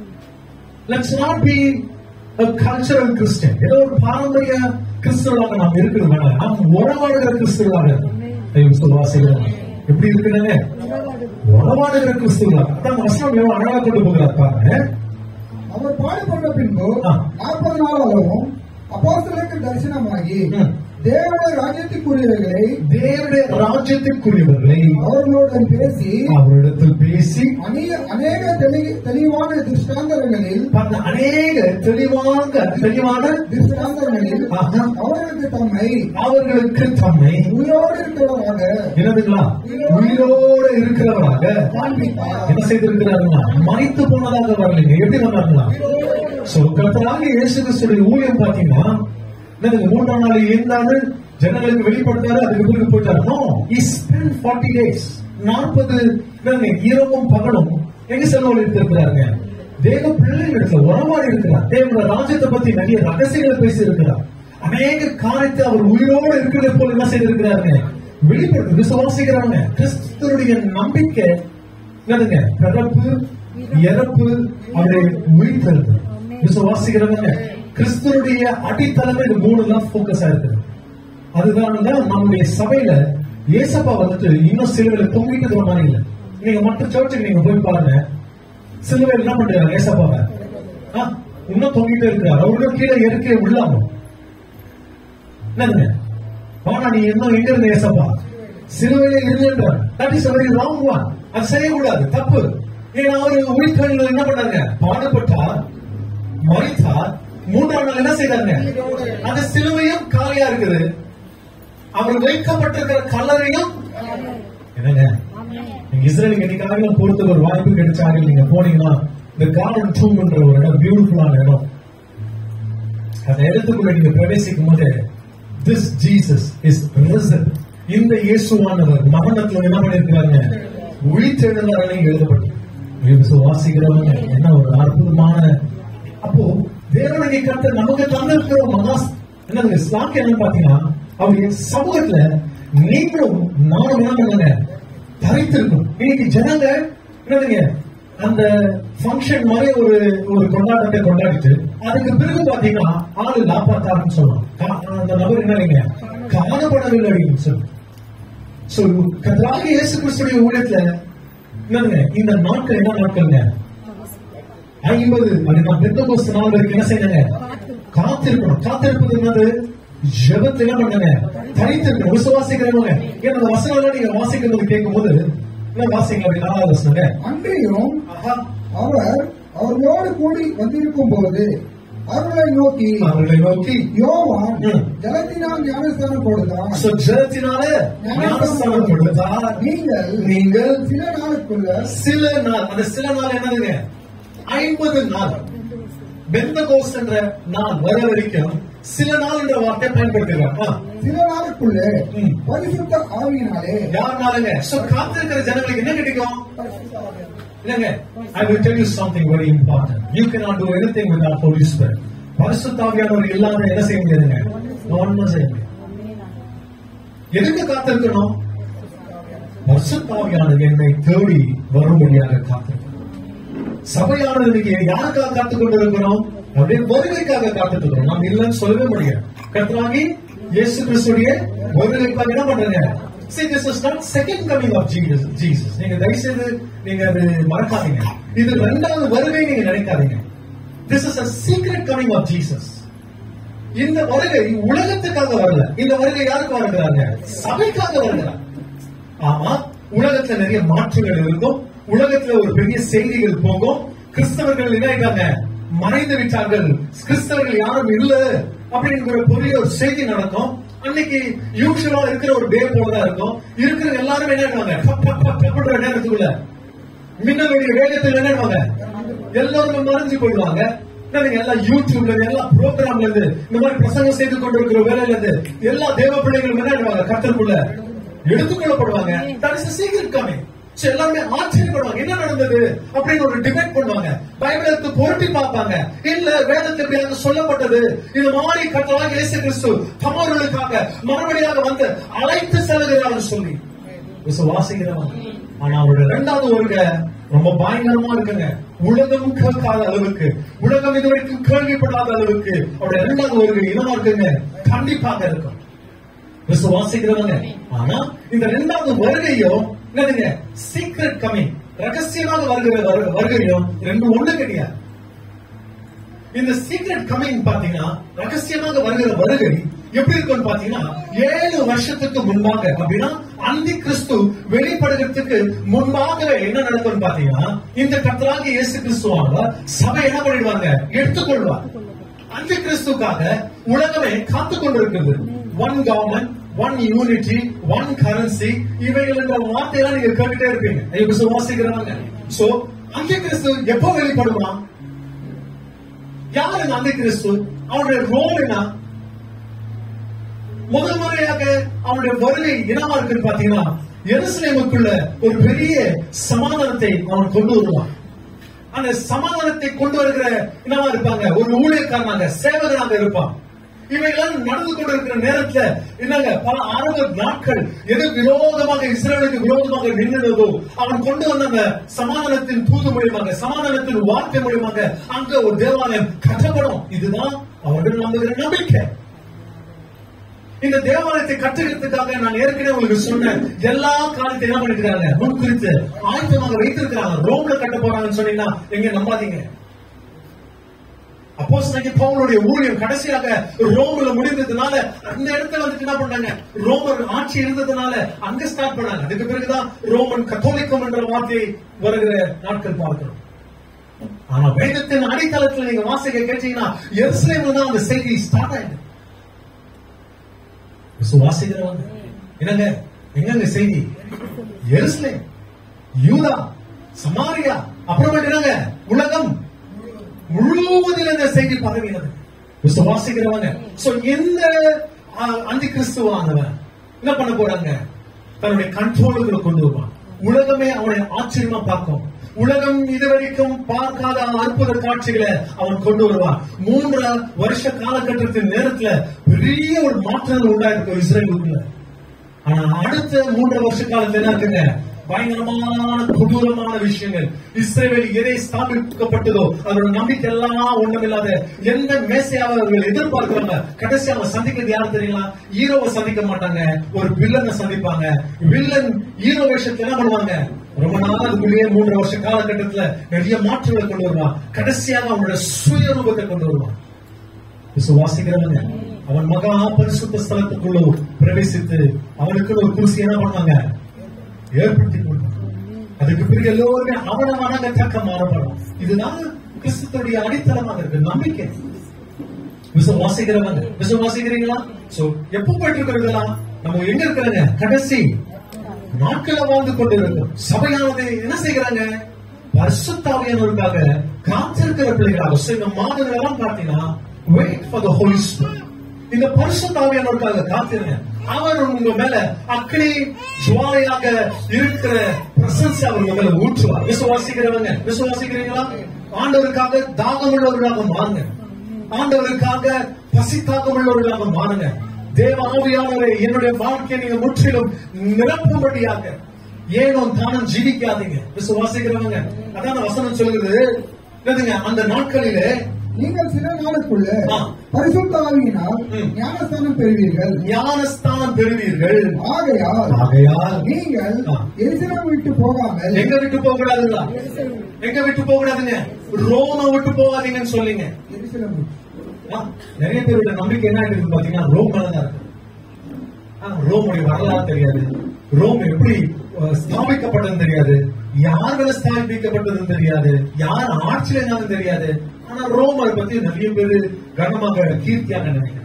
let's not be a cultural Christian ஏதோ ஒரு பாரம்பரிய கிறிஸ்தவராக நாம் இருக்கிறது வேண்டாம் நாம் உறவாடுகிற கிறிஸ்தவராக தெய்வம் சொல்வாசிக்கிறோம் எப்படி இருக்கிறாங்க உறவாடுகிற கிறிஸ்தவராக அதான் வசனம் எவ்வளவு அழகா கொண்டு போகிறார் பாருங்க அவர் பாடுபட்ட பின்பு ஆ. நாற்பது நாள் அளவும் அப்போஸ்தலருக்கு தரிசனமாகி ம். தேவனுடைய ராஜ்யத்துக்குரியவர்களை தேவனுடைய ராஜ்யத்திற்குரியவர்களை அவர்களுடன் பேசி அவரிடத்தில் பேசி அநேக அநேக தெளி- தெளிவான திருஷ்டாந்தரங்களில் அந்த அநேக தெளிவாக தெளிவான திருஷ்டாந்தரங்களில் ஆஹா, அவர்களுக்கு தம்மை அவர்களுக்கு தம்மை உயிரோடு இருக்கிறவராக என்னதுங்களா உயிரோடு இருக்கிறவராக காண்பித்தார் என்ன செய்திருக்கிறாருங்களா மறித்து போனதாக வரலைங்க எப்படி வந்தாருங்களா சோ கர்த்தராக இயேசு கிறிஸ்துடைய ஊழியம் பாத்தீங்கன்னா என்னது மூன்றாம் நாள் இருந்தாரு ஜனங்களுக்கு வெளிப்படுத்தாரு அதுக்கு பிறகு போயிட்டாரு நோ he spent 40 days நாற்பது இரவும் பகலும் எங்க செலவழித்து இருக்கிறாருங்க தேவ பிள்ளைகளுக்கு உறவாடி இருக்கிறார் தேவனோட ராஜ்யத்தை பத்தி நிறைய ரகசியங்களை பேசி இருக்கிறார் அநேக காரியத்தை அவர் உயிரோடு இருக்கிறது போல என்ன செய்திருக்கிறாருங்க வெளிப்படுத்து விசுவாசிக்கிறாங்க கிறிஸ்துவனுடைய நம்பிக்கை என்னதுங்க பிறப்பு இறப்பு அவருடைய உயிர்த்தெழுது விசுவாசிக்கிறவங்க கிறிஸ்துவனுடைய அடித்தளமே இந்த மூணு தான் போக்கஸ் ஆயிருக்கு அதுதான் தான் நம்முடைய சபையில ஏசப்பா வந்துட்டு இன்னும் சிலுவையில தொங்கிட்டு இருக்கிற மாதிரி இல்ல நீங்க மற்ற சர்ச்சுக்கு நீங்க போய் பாருங்க சிலுவையில் என்ன பண்றாங்க ஏசப்பாவை ஆ, இன்னும் தொங்கிட்டே இருக்கிறார் அவர்களும் கீழே இறக்கே உள்ளாம என்னதுங்க ஆனா நீ இன்னும் எங்க இருந்த ஏசப்பா சிலுவையில இருந்துன்றார் that is very wrong one அது செய்யக்கூடாது தப்பு ஏன்னா அவரு உயிர்த்தல் என்ன பண்ணாங்க பாடுபட்டார் மறித்தார் மூன்றாம் நாள் என்ன செய்தாங்க அந்த சிலுவையும் காலியா இருக்குது அவர் வைக்கப்பட்டிருக்கிற கல்லறையும் என்னங்க நீங்க இஸ்ரேலுக்கு என்னைக்காக பொறுத்த ஒரு வாய்ப்பு கிடைச்சாங்க நீங்க போனீங்கன்னா இந்த கார்டன் டூம்ன்ற ஒரு இடம் பியூட்டிஃபுல்லான இடம் அந்த இடத்துக்குள்ள நீங்க பிரவேசிக்கும் போது திஸ் ஜீசஸ் இஸ் risen இந்த இயேசுவானவர் மரணத்துல என்ன பண்ணிருக்கிறாங்க உயிர்த்தெழுந்தாரனை எழுதப்பட்டு விசுவாசிக்கிறவங்க என்ன ஒரு அற்புதமான அப்போ தேவனுடைய கருத்தை நமக்கு தந்திருக்கிற மகா என்னது ஸ்லாக் என்னன்னு பாத்தீங்கன்னா அவருடைய சமூகத்துல நீங்களும் நானும் என்ன பண்ணுங்க தரித்திருக்கும் இன்னைக்கு ஜனங்க என்னதுங்க அந்த ஃபங்க்ஷன் மாதிரி ஒரு ஒரு கொண்டாட்டத்தை கொண்டாடிட்டு அதுக்கு பிறகு பாத்தீங்கன்னா ஆளு லாப்பாத்தாருன்னு சொல்லலாம் கா- அந்த நபர் என்னங்க காணப்படவில்லை அப்படின்னு சொல்லி சோ கத்தராக இயேசு கிறிஸ்துடைய ஊழியத்துல என்னங்க இந்த நாட்கள் என்ன நாட்கள்ங்க ஐம்பது அப்படின்னா பெந்தகோஸ்து நாள் வரைக்கும் என்ன செய்யுங்க காத்திருக்கணும் காத்திருப்பது என்னது ஜெபத்தை என்ன பண்ணுங்க தனித்திருக்கணும் விசுவாசிக்கிறவங்க ஏன்னா அந்த வசனம் நீங்க வாசிக்கிறது கேட்கும் போது என்ன வாசிங்க அப்படி நாலாவது வசனங்க அன்றியும் ஆஹா, அவர் அவர்களோடு கூடி வந்திருக்கும் போது அவர்களை நோக்கி அவர்களை நோக்கி யோவான் ம். ஜலத்தினால் ஞானஸ்தானம் கொடுத்தான் "So, ஜெபத்தினால ஞானஸ்தானம் கொடுத்தார் நீங்கள் நீங்கள் சில நாளுக்குள்ள சில நாள் அந்த சில நாள் என்னதுங்க ஐம்பது நாள் பெந்தகோஸ் என்ற நாள் வர வரைக்கும் சில நாள் என்ற வார்த்தை பயன்படுத்துகிறார் ஆ, சில நாளுக்குள்ளே ம். பரிசுத்த ஆவியினாலே யாருனாலுங்க சோ காத்திருக்கிற ஜனங்களுக்கு என்ன கிடைக்கும் இல்லங்க ஐ will tell you something very important you cannot do anything without holy spirit பரிசுத்தாவியானவர் இல்லாம என்ன செய்ய முடியாதுங்க ஒண்ணும் செய்ய முடியாது எதுக்கு காத்திருக்கணும் பரிசுத்தாவியானவர் என்னை தேடி வரும்படியாக காத்திருக்கணும் சபையானது இன்னைக்கு யாருக்காக காத்துக் கொண்டிருக்கிறோம் அப்படியே வருகைக்காக காத்துட்டு இருக்கிறோம் நாம் இல்லைன்னு சொல்லவே முடியாது கர்த்தராகி இயேசு கிறிஸ்துடைய வருகைக்காக என்ன பண்றீங்க See, this is not second coming of Jesus. Jesus. நீங்க தயவு செய்து நீங்க அது மறக்காதீங்க இது இரண்டாவது வருகை நீங்க நினைக்காதீங்க This is a secret coming of Jesus. இந்த வருகை உலகத்துக்காக வரல இந்த வருகை யாருக்கு வருகிறாங்க சபைக்காக வருகிறார் ஆமா உலகத்துல நிறைய மாற்றங்கள் இருக்கும் உலகத்துல ஒரு பெரிய செய்திகள் போகும் கிறிஸ்தவர்கள் என்ன ஆயிட்டாங்க மறைந்து விட்டார்கள் கிறிஸ்தவர்கள் யாரும் இல்ல அப்படிங்கிற பெரிய ஒரு செய்தி நடக்கும் அன்னைக்கு யூஸ்வலா இருக்கிற ஒரு டே போலதான் இருக்கும் இருக்கிற எல்லாரும் என்ன ஆயிடுவாங்க பப் பப் பப் பப்ன்ற நேரத்துக்குள்ள மின்னலுடைய வேகத்தில் என்ன ஆயிடுவாங்க எல்லாரும் மறைஞ்சு கொள்வாங்க நீங்க எல்லாம் யூடியூப்ல இருந்து, எல்லா ப்ரோக்ராம்ல இருந்து இந்த மாதிரி பிரசங்கம் செய்து கொண்டிருக்கிற வேலையில இருந்து எல்லா தேவ பிள்ளைகளும் என்ன ஆயிடுவாங்க கத்தருக்குள்ள எடுத்துக்கொள்ளப்படுவாங்க that is the secret coming So, எல்லாருமே ஆச்சரியப்படுவாங்க என்ன நடந்தது அப்படின்னு ஒரு டிபேட் பண்ணுவாங்க பைபிள் எடுத்து புரட்டி பார்ப்பாங்க இல்ல வேதத்தில் இப்படியாக சொல்லப்பட்டது இது மாதிரி கத்தலாக இயேசு கிறிஸ்து தமர்களுக்காக மறுபடியாக வந்து அழைத்து செல்கிறார்கள் சொல்லி விசுவாசிக்கிறவங்க ஆனா அவருடைய இரண்டாவது வருகை ரொம்ப பயங்கரமா இருக்குங்க உலகம் கேட்காத அளவுக்கு உலகம் இதுவரைக்கும் கேள்விப்படாத அளவுக்கு அவருடைய இரண்டாவது வருகை என்னமா இருக்குங்க கண்டிப்பாக இருக்கும் விசுவாசிக்கிறவங்க ஆனா இந்த இரண்டாவது வருகையும் என்னதுங்க சீக்ரெட் கமிங் ரகசியமாக வருகிற வரு- வருகையும் ரெண்டு ஒண்ணு கிடையாது இந்த சீக்ரெட் கமிங் பாத்தீங்கன்னா ரகசியமாக வருகிற வருகை எப்படி இருக்கும்னு பாத்தீங்கன்னா ஏழு வருஷத்துக்கு முன்பாக அப்படின்னா அந்தி கிறிஸ்து வெளிப்படுகிறதுக்கு முன்பாகவே என்ன நடக்கும்னு பாத்தீங்கன்னா இந்த கத்தலாக இயேசு கிறிஸ்துவாக சபை என்ன பண்ணிடுவாங்க எடுத்துக்கொள்வார் அந்தி கிறிஸ்துக்காக உலகமே காத்து கொண்டிருக்கிறது one government one unity one currency இவைகள் என்ற வார்த்தையெல்லாம் நீங்க கேட்டுட்டே இருப்பீங்க நீங்க விசுவாசிக்கிறவங்க சோ அந்தி கிறிஸ்து எப்போ வெளிப்படுவான் யார் இந்த அந்தி கிறிஸ்து அவனுடைய ரோல் என்ன முதல் முறையாக அவனுடைய வருகை என்னவா இருக்குன்னு பாத்தீங்கன்னா எருசலேமுக்குள்ள ஒரு பெரிய சமாதானத்தை அவன் கொண்டு வருவான் அந்த சமாதானத்தை கொண்டு வருகிற என்னவா இருப்பாங்க ஒரு ஊழியக்காரனாக சேவகனாக இருப்பான் இவைகள் நடந்து கொண்டிருக்கிற நேரத்துல என்னங்க பல அறுபது நாட்கள் எது விரோதமாக இஸ்ரேலுக்கு விரோதமாக நின்றதோ அவன் கொண்டு வந்த அந்த சமாதானத்தின் தூது மூலியமாக சமாதானத்தின் வார்த்தை மூலியமாக அங்க ஒரு தேவாலயம் கட்டப்படும் இதுதான் அவர்கள் நம்புகிற நம்பிக்கை இந்த தேவாலயத்தை கட்டுகிறதுக்காக நான் ஏற்கனவே உங்களுக்கு சொன்னேன் எல்லா காலத்தையும் என்ன பண்ணிருக்காங்க முன்குறித்து ஆயத்தமாக வைத்திருக்கிறாங்க ரோம்ல கட்ட போறாங்கன்னு சொன்னீங்கன்னா எங்க நம்பாதீங்க அப்போஸ்தலனாகிய பவுலுடைய ஊழியம் கடைசியாக ரோம்ல முடிந்ததுனால அந்த இடத்துல வந்துட்டு என்ன பண்ணாங்க ரோமர் ஆட்சி இருந்ததுனால அங்க ஸ்டார்ட் பண்ணாங்க அதுக்கு பிறகுதான் ரோமன் கத்தோலிக்கம் என்ற வார்த்தையை வருகிற நாட்கள் பார்க்கிறோம் ஆனா வேதத்தின் அடித்தளத்துல நீங்க வாசிக்க கேட்டீங்கன்னா எருசலேம்ல தான் அந்த செய்தி ஸ்டார்ட் ஆயிடுது விசுவாசிக்கிறவங்க என்னங்க எங்கங்க செய்தி எருசலேம் யூதா சமாரியா அப்புறமேட்டு என்னங்க உலகம் முழுவதில் இந்த செய்தி பரவினது விசுவாசிக்கிறவங்க சோ இந்த அந்தி கிறிஸ்துவானவன் என்ன பண்ண போறாங்க தன்னுடைய கண்ட்ரோலுக்குள்ள கொண்டு வருவான் உலகமே அவனை ஆச்சரியமா பார்க்கும் உலகம் இதுவரைக்கும் பார்க்காத அற்புத காட்சிகளை அவன் கொண்டு வருவான் மூன்று வருஷ காலகட்டத்தின் நேரத்துல பெரிய ஒரு மாற்றங்கள் உண்டாயிருக்கு இஸ்ரேலுக்குள்ள ஆனா அடுத்த மூன்று வருஷ காலத்துல என்ன இருக்குங்க பயங்கரமான கொடூரமான விஷயங்கள் இஸ்ரேல் எதை ஸ்தாபிக்கப்பட்டதோ அதோட நம்பிக்கை எல்லாம் ஒண்ணுமில்லாத எந்த மேசையாவை அவர்கள் எதிர்பார்க்கிறாங்க கடைசி அவங்க சந்திக்கிறது யாரு தெரியுங்களா ஹீரோவை சந்திக்க மாட்டாங்க ஒரு வில்லனை சந்திப்பாங்க வில்லன் ஹீரோ விஷயத்துல என்ன பண்ணுவாங்க ரொம்ப நாள் அதுக்குள்ளேயே மூன்று வருஷ காலகட்டத்துல நிறைய மாற்றங்களை கொண்டு வருவான் கடைசியாக அவனோட சுயரூபத்தை கொண்டு வருவான் விசுவாசிக்கிறவங்க அவன் மகா பரிசுத்த ஸ்தலத்துக்குள்ள பிரவேசித்து அவனுக்குன்னு ஒரு குருசி என்ன பண்ணாங்க ஏற்படுத்தி கொண்டான் அதுக்கு பிறகு எல்லோருமே அவனை வணங்கத்தக்க மாறப்படும் இதுதான் கிறிஸ்துடைய அடித்தளமாக இருக்கு நம்பிக்கை விசுவாசிக்கிறவங்க விசுவாசிக்கிறீங்களா சோ எப்ப போயிட்டு இருக்கிறீங்களா நம்ம எங்க இருக்கிறாங்க கடைசி நாட்கள வாழ்ந்து கொண்டு இருக்கும் சபையானது என்ன செய்கிறாங்க பரிசுத்தாவியானவருக்காக காத்திருக்கிற பிள்ளைகளாக So, இந்த மாதங்கள் எல்லாம் பார்த்தீங்கன்னா wait for the Holy Spirit இந்த பரிசுத்தாவியானவருக்காக காத்திருங்க அவர் உங்க மேல அக்னி ஜுவாலையாக இருக்கிற பிரசன்ஸ் அவர் உங்க மேல ஊற்றுவார் விசுவாசிக்கிறவங்க விசுவாசிக்கிறீங்களா ஆண்டவருக்காக தாகம் உள்ளவர்களாக மாறுங்க ஆண்டவருக்காக பசி தாகம் உள்ளவர்களாக மாறுங்க தேவ ஆவியானவரே என்னுடைய வாழ்க்கையை நீங்க முற்றிலும் நிரப்பும்படியாக ஏனோ தானும் ஜீவிக்காதீங்க விசுவாசிக்கிறவங்க அதான் அந்த வசனம் சொல்லுகிறது என்னதுங்க அந்த நாட்களிலே நீங்கள் சில நாளுக்குள்ள ஆ. பரிசுத்த ஆவியினால் ம். ஞானஸ்தானம் பெறுவீர்கள் ஞானஸ்தானம் பெறுவீர்கள் ஆகையால் ஆகையால் நீங்கள் ஆ. எரிசிலம் விட்டு போகாமல் எங்க விட்டு போக கூடாதுங்களா எங்க விட்டு போக கூடாதுங்க ரோம விட்டு போகாதீங்கன்னு சொல்லிங்க எரிசிலம் விட்டு. ஆ, நிறைய பேரோட நம்பிக்கை என்ன இருக்கு பாத்தீங்கன்னா ரோம் மேல தான் இருக்கு ஆ, ரோமுடைய வரலாறு தெரியாது ரோம் எப்படி அஹ், ஸ்தாபிக்கப்பட்டதுன்னு தெரியாது யார் மேல ஸ்தாபிக்கப்பட்டதுன்னு தெரியாது யார் ஆட்சியில இருந்தாலும் தெரியாது ஆனா ரோமரை பத்தி நிறைய பேரு கனமாக கீர்த்தியாக நினைக்கிறாங்க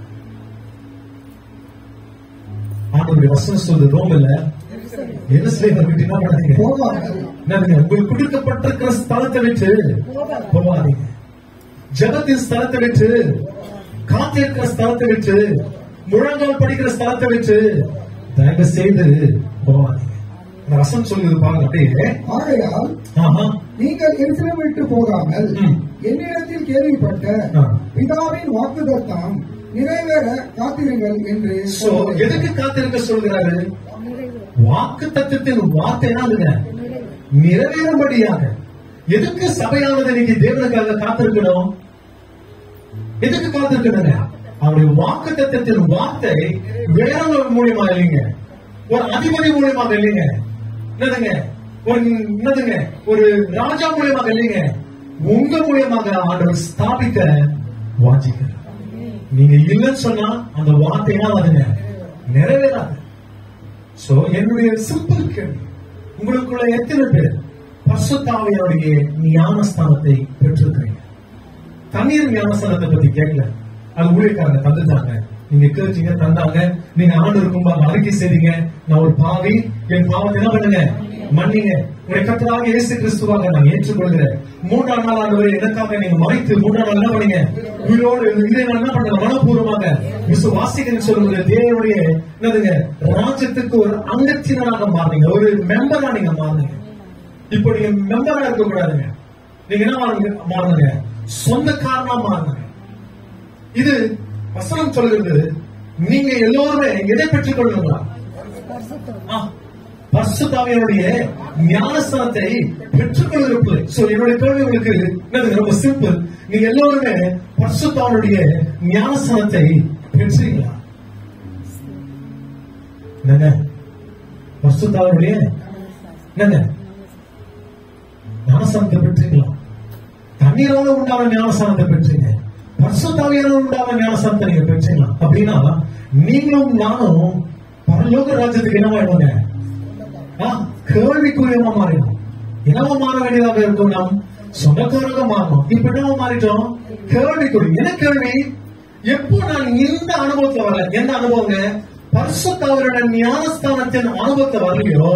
ஆண்டவருடைய வசனம் சொல்றது ரோம் இல்ல எருசலேமை விட்டு என்ன பண்ணாதீங்க போகாமல் என்னதுங்க உங்களுக்கு கொடுக்கப்பட்டிருக்கிற ஸ்தலத்தை விட்டு போகாதீங்க ஜெகத்தின் ஸ்தலத்தை விட்டு காத்திருக்கிற ஸ்தலத்தை விட்டு முழங்கால் படிக்கிற ஸ்தலத்தை விட்டு தயவு செய்து போகாதீங்க இந்த வசனம் சொல்லுது பாருங்க அப்படியே ஆகையால் ஆஹா நீங்கள் எரிசிலம் விட்டு போகாமல் ம். என்னிடத்தில் கேள்விப்பட்ட ஆ. பிதாவின் வாக்குதத்தம் நிறைவேற காத்திருங்கள் என்று சோ எதுக்கு காத்திருக்க சொல்கிறாரு வாக்கு தத்துவத்தின் வார்த்தை என்னதுங்க நிறைவேறும்படியாக எதுக்கு சபையானது இன்னைக்கு தேவனுக்காக காத்திருக்கணும் எதுக்கு காத்திருக்கணுங்க அவருடைய வாக்கு தத்துவத்தின் வார்த்தை வேறவங்க மூலியமா இல்லைங்க ஒரு அதிபதி மூலியமாக இல்லைங்க என்னதுங்க ஒரு என்னதுங்க ஒரு ராஜா மூலியமாக இல்லைங்க உங்க மூலியமாக ஆண்டவர் ஸ்தாபிக்க வாஞ்சிக்கிறார் நீங்க இல்லைன்னு சொன்னா அந்த வார்த்தை என்ன வருங்க நிறைவேறாது சோ என்னுடைய சிம்பிள் கேள்வி உங்களுக்குள்ள எத்தனை பேர் பசுத்தாவையுடைய ஞானஸ்தானத்தை பெற்றிருக்கிறீங்க தண்ணீர் ஞானஸ்தானத்தை பத்தி கேட்கல அது ஊழியக்காரங்க தந்துட்டாங்க நீங்க கேட்டீங்க தந்தாங்க நீங்க ஆண்டு இருக்கும்போது அறிக்கை செய்றீங்க நான் ஒரு பாவி என் பாவத்தை என்ன பண்ணுங்க மன்னிங்க உடைய கத்தராக இயேசு கிறிஸ்துவாக நான் ஏற்றுக்கொள்கிறேன் மூன்றாம் நாள் ஆண்டு எனக்காக நீங்க மறைத்து மூன்றாம் நாள் என்ன பண்ணீங்க உயிரோடு இதை நான் என்ன பண்ணுங்க மனப்பூர்வமாக விசுவாசிக்கிறேன்னு சொல்லும்போது தேவனுடைய என்னதுங்க ராஜ்யத்துக்கு ஒரு அங்கத்தினராக மாறுங்க ஒரு மெம்பரா நீங்க மாறுங்க இப்போ நீங்க மெம்பரா இருக்க கூடாதுங்க நீங்க என்ன மாறுங்க மாறுங்க சொந்தக்காரனா மாறுங்க இது வசனம் சொல்கிறது நீங்க எல்லோருமே எதை பெற்றுக் கொள்ளுங்களா பரிசுத்தாவியனுடைய ஞானஸ்தானத்தை பெற்றுக்கொள்கிற பிள்ளை சோ என்னுடைய கேள்வி உங்களுக்கு என்னது ரொம்ப சிம்பிள் நீங்க எல்லோருமே பரிசுத்தாவனுடைய ஞானஸ்தானத்தை பெற்றீங்களா என்னங்க பரிசுத்தாவனுடைய என்னங்க ஞானஸ்தானத்தை பெற்றீங்களா தண்ணீரால உண்டான ஞானஸ்தானத்தை பெற்றீங்க பரிசுத்தாவியால உண்டான ஞானஸ்தானத்தை நீங்க பெற்றீங்களா அப்படின்னா நீங்களும் நானும் பரலோக ராஜ்யத்துக்கு என்னவாயிடுவாங்க ஆ, கேள்விக்குரியமா மாறிடும் என்னவா மாற வேண்டியதாக இருக்கும் நாம் சொந்தக்காரங்க மாறணும் இப்ப என்னவா மாறிட்டோம் கேள்விக்குறி என்ன கேள்வி எப்போ நான் இந்த அனுபவத்துல வரல எந்த அனுபவங்க பரிசுத்தாவரோட ஞானஸ்தானத்தின் அனுபவத்தை வரலையோ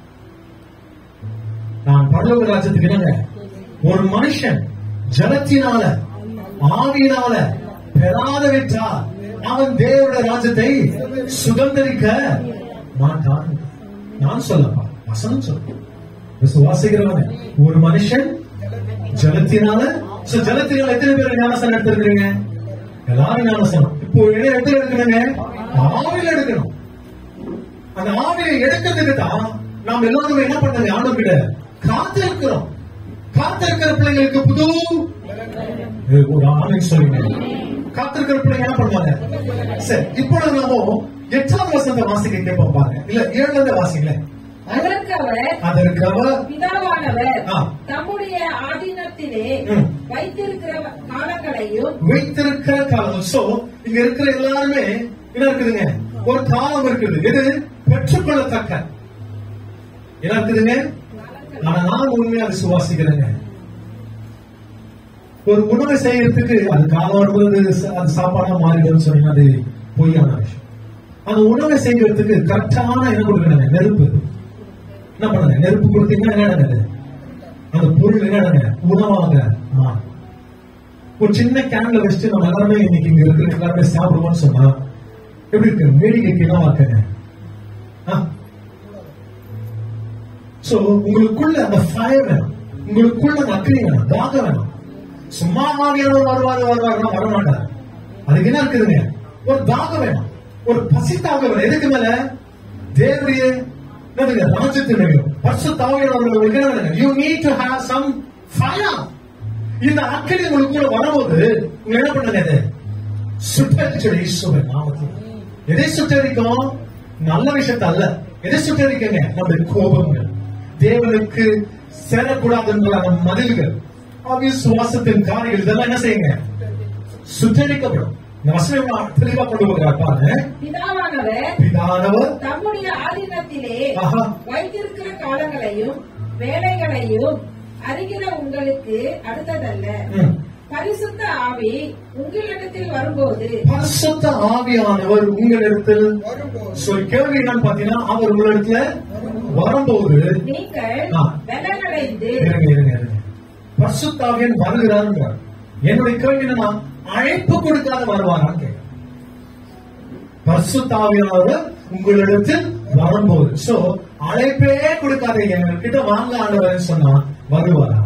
நான் பரலோக ராஜ்யத்துக்கு என்னங்க ஒரு மனுஷன் ஜலத்தினால ஆவியினால பெறாத விட்டால் அவன் தேவனுடைய ராஜ்யத்தை சுதந்திரிக்க மாட்டான் நான் சொல்லப்பா வசனம் சொல்ல விசுவாசிக்கிறவன் ஒரு மனுஷன் ஜலத்தினால so ஜலத்தினால எத்தனை பேர் ஞானசனம் எடுத்திருக்கிறீங்க எல்லாரும் ஞானசனம் இப்போ எதை எப்படி எடுக்கணுங்க ஆவியில எடுக்கணும் அந்த ஆவியை எடுக்கிறதுக்கு தான் நாம் எல்லாரும் என்ன பண்ணாங்க ஆண்டவர்கிட்ட காத்திருக்கிறோம் காத்திருக்கிற பிள்ளைங்களுக்கு புது இது ஒரு ஆமென் சொல்லுங்க காத்திருக்கிற பிள்ளைங்க என்ன பண்ணுவாங்க சரி இப்பொழுது நாம எட்டாவது வசந்த வாசிக்க கேட்போம் பாருங்க இல்ல ஏழுல இருந்து வாசிங்களேன் அதற்கு அவர் அதற்கு அவர் பிதாவானவர் ஆ. தம்முடைய ஆதீனத்திலே ம். வைத்திருக்கிற காலங்களையும் வைத்திருக்கிற காலம் சோ இங்க இருக்கிற எல்லாருமே என்ன இருக்குதுங்க ஒரு காலம் இருக்குது எது பெற்றுக்கொள்ளத்தக்க என்ன இருக்குதுங்க ஆனா நான் உண்மையா விசுவாசிக்கிறேங்க ஒரு உணவை செய்யறதுக்கு அது காலம் வரும்போது அது சா- அது சாப்பாடா மாறிடும் சொன்னீங்க அது பொய்யான விஷயம் அந்த உணவை செய்யறதுக்கு கரெக்டான என்ன கொடுக்கணுங்க நெருப்பு என்ன பண்ணுங்க நெருப்பு கொடுத்தீங்கன்னா என்ன நடக்குது அந்த பொருள் என்ன நடக்குங்க உணவாக மாறும் ஒரு சின்ன கேன்ல வச்சுட்டு நம்ம எல்லாருமே இன்னைக்கு இங்க இருக்கிற எல்லாருமே சாப்பிடுவோம்னு சொன்னா எப்படி இருக்கு வேடிக்கைக்கு என்ன வாக்குங்க சோ உங்களுக்குள்ள அந்த ஃபயர் வேணும் உங்களுக்குள்ள அந்த அக்னி வேணும் தாகம் வேணும் சும்மா ஆவியானவர் வருவாரு வருவாருன்னா வரமாட்டார் அதுக்கு என்ன இருக்குதுங்க ஒரு தாகம் வேணும் ஒரு பசி தாகம் வேணும் எதுக்கு மேல தேவடைய என்னதுங்க ராஜ்யத்தின் மேலும் பரிசு தாவியானவர்களுக்கு என்ன வேணுங்க you need to have some fire இந்த அக்கறை உங்களுக்குள்ள வரும்போது உங்க என்ன பண்ணுங்க இது சுட்டரிச்சல் இயேசுவின் நாமத்தில் எதை சுட்டரிக்கும் நல்ல விஷயத்த அல்ல எதை சுட்டரிக்கங்க நம்முடைய கோபங்கள் தேவனுக்கு சேரக்கூடாதுன்ற அந்த மதில்கள் அவிசுவாசத்தின் காரியங்கள் இதெல்லாம் என்ன செய்யுங்க சுட்டரிக்கப்படும் இந்த வசனம் எவ்வளவு தெளிவா கொண்டு வருகிறார் பாருங்க பிதாவானவர் பிதானவர் தம்முடைய ஆதீனத்திலே ஆஹா. வைத்திருக்கிற காலங்களையும் வேலைகளையும் அறிகிற உங்களுக்கு அடுத்ததல்ல ம். பரிசுத்த ஆவி உங்களிடத்தில் வரும்போது பரிசுத்த ஆவியானவர் உங்களிடத்தில் வரும்போது So, கேள்வி என்னன்னு பாத்தீங்கன்னா அவர் உங்களிடத்துல வரும்போது நீங்கள் ஆ. பலனடைந்து இருங்க இருங்க இருங்க பரிசுத்தாவியன் வருகிறாருங்கிறார் என்னுடைய கேள்வி என்னன்னா அழைப்பு கொடுக்காத வருவாரான்னு கேட்கிறேன் பரிசுத்தாவியானவர் உங்களிடத்தில் வரும்போது சோ அழைப்பே கொடுக்காதீங்க எங்ககிட்ட வாங்க ஆண்டவர்னு சொன்னா வருவாரா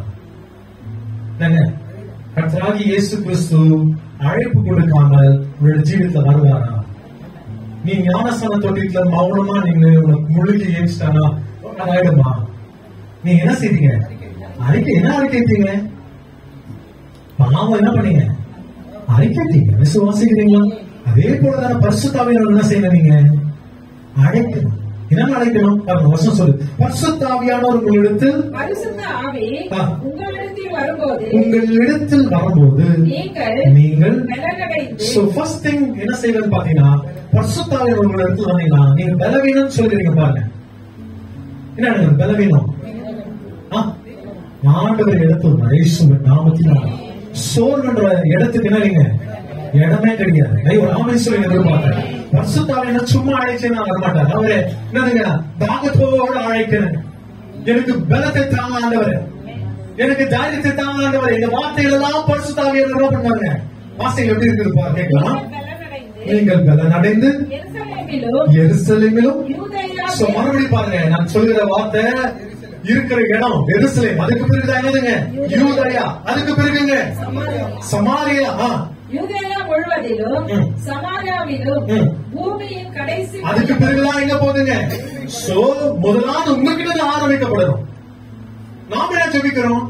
என்ன கர்த்தராகி இயேசு கிறிஸ்து அழைப்பு கொடுக்காமல் உங்களுடைய ஜீவிதத்துல வருவாரா நீ ஞானஸ்தான தொட்டில மௌனமா நீங்க உனக்கு முழுகி ஏறிச்சிட்டானா அது ஆயிடுமா நீ என்ன செய்றீங்க அறிக்கை என்ன அறிக்கைத்தீங்க பாவம் என்ன பண்ணீங்க அறிக்கைத்தீங்க விசுவாசிக்கிறீங்களா அதே போலதான பரிசுத்தாவியர் என்ன செய்யணும் நீங்க அழைக்கணும் என்ன அழைக்கணும் பாருங்க வருஷம் சொல்லு பரிசுத்தாவியானவர் உங்களிடத்தில் பரிசுத்த ஆவி ஆ. உங்களிடத்தில் வரும்போது உங்களிடத்தில் வரும்போது நீங்கள் நீங்கள் பலனடைந்து சோ ஃபர்ஸ்ட் திங் என்ன செய்வது பாத்தீங்கன்னா பரிசுத்தாவியர் உங்க இடத்துல வந்தீங்கன்னா நீங்க பலவீனம் சொல்லுறீங்க பாருங்க என்ன நடக்குது? பலவீனம் ஆ? ஆண்டவர் இடத்துல இயேசுவின் நாமத்தினால் சோர்வுன்ற இடத்துக்கு என்ன நீங்க இடமே கிடையாது ஐயோ ஒரு ஆமை சொல்லி எதிர்பார்த்தேன் பரிசுத்தாவியனை சும்மா அழைச்சேன்னு நான் வரமாட்டார் அவரு என்னதுங்க தாகத்தோட அழைக்கிறேன் எனக்கு பலத்தை தாங்க ஆண்டவர் எனக்கு தைரியத்தை தாங்க ஆண்டவர் இந்த வார்த்தைகள் எல்லாம் பரிசுத்தாவியர் என்ன பண்ணாங்க வார்த்தைகள் எப்படி இருக்குது பா கேட்கலாம் பலனடைந்து நீங்கள் பலன் அடைந்து எருசலேமிலும் எருசலேமிலும் யூதேயா சோ மறுபடியும் பாருங்க நான் சொல்லுகிற வார்த்தை இருக்கிற இடம் எருசலேம் அதுக்கு பிறகுதான் என்னதுங்க யூதயா அதுக்கு பிறகுங்க சமாரியா ஆ. யூதேயா முழுவதிலும் ம். சமாரியாவிலும் ம். பூமியின் கடைசி அதுக்கு பிறகுதான் எங்க போகுதுங்க சோ முதலாவது உங்ககிட்ட இருந்து ஆரம்பிக்கப்படணும் நாம என்ன ஜெபிக்கிறோம்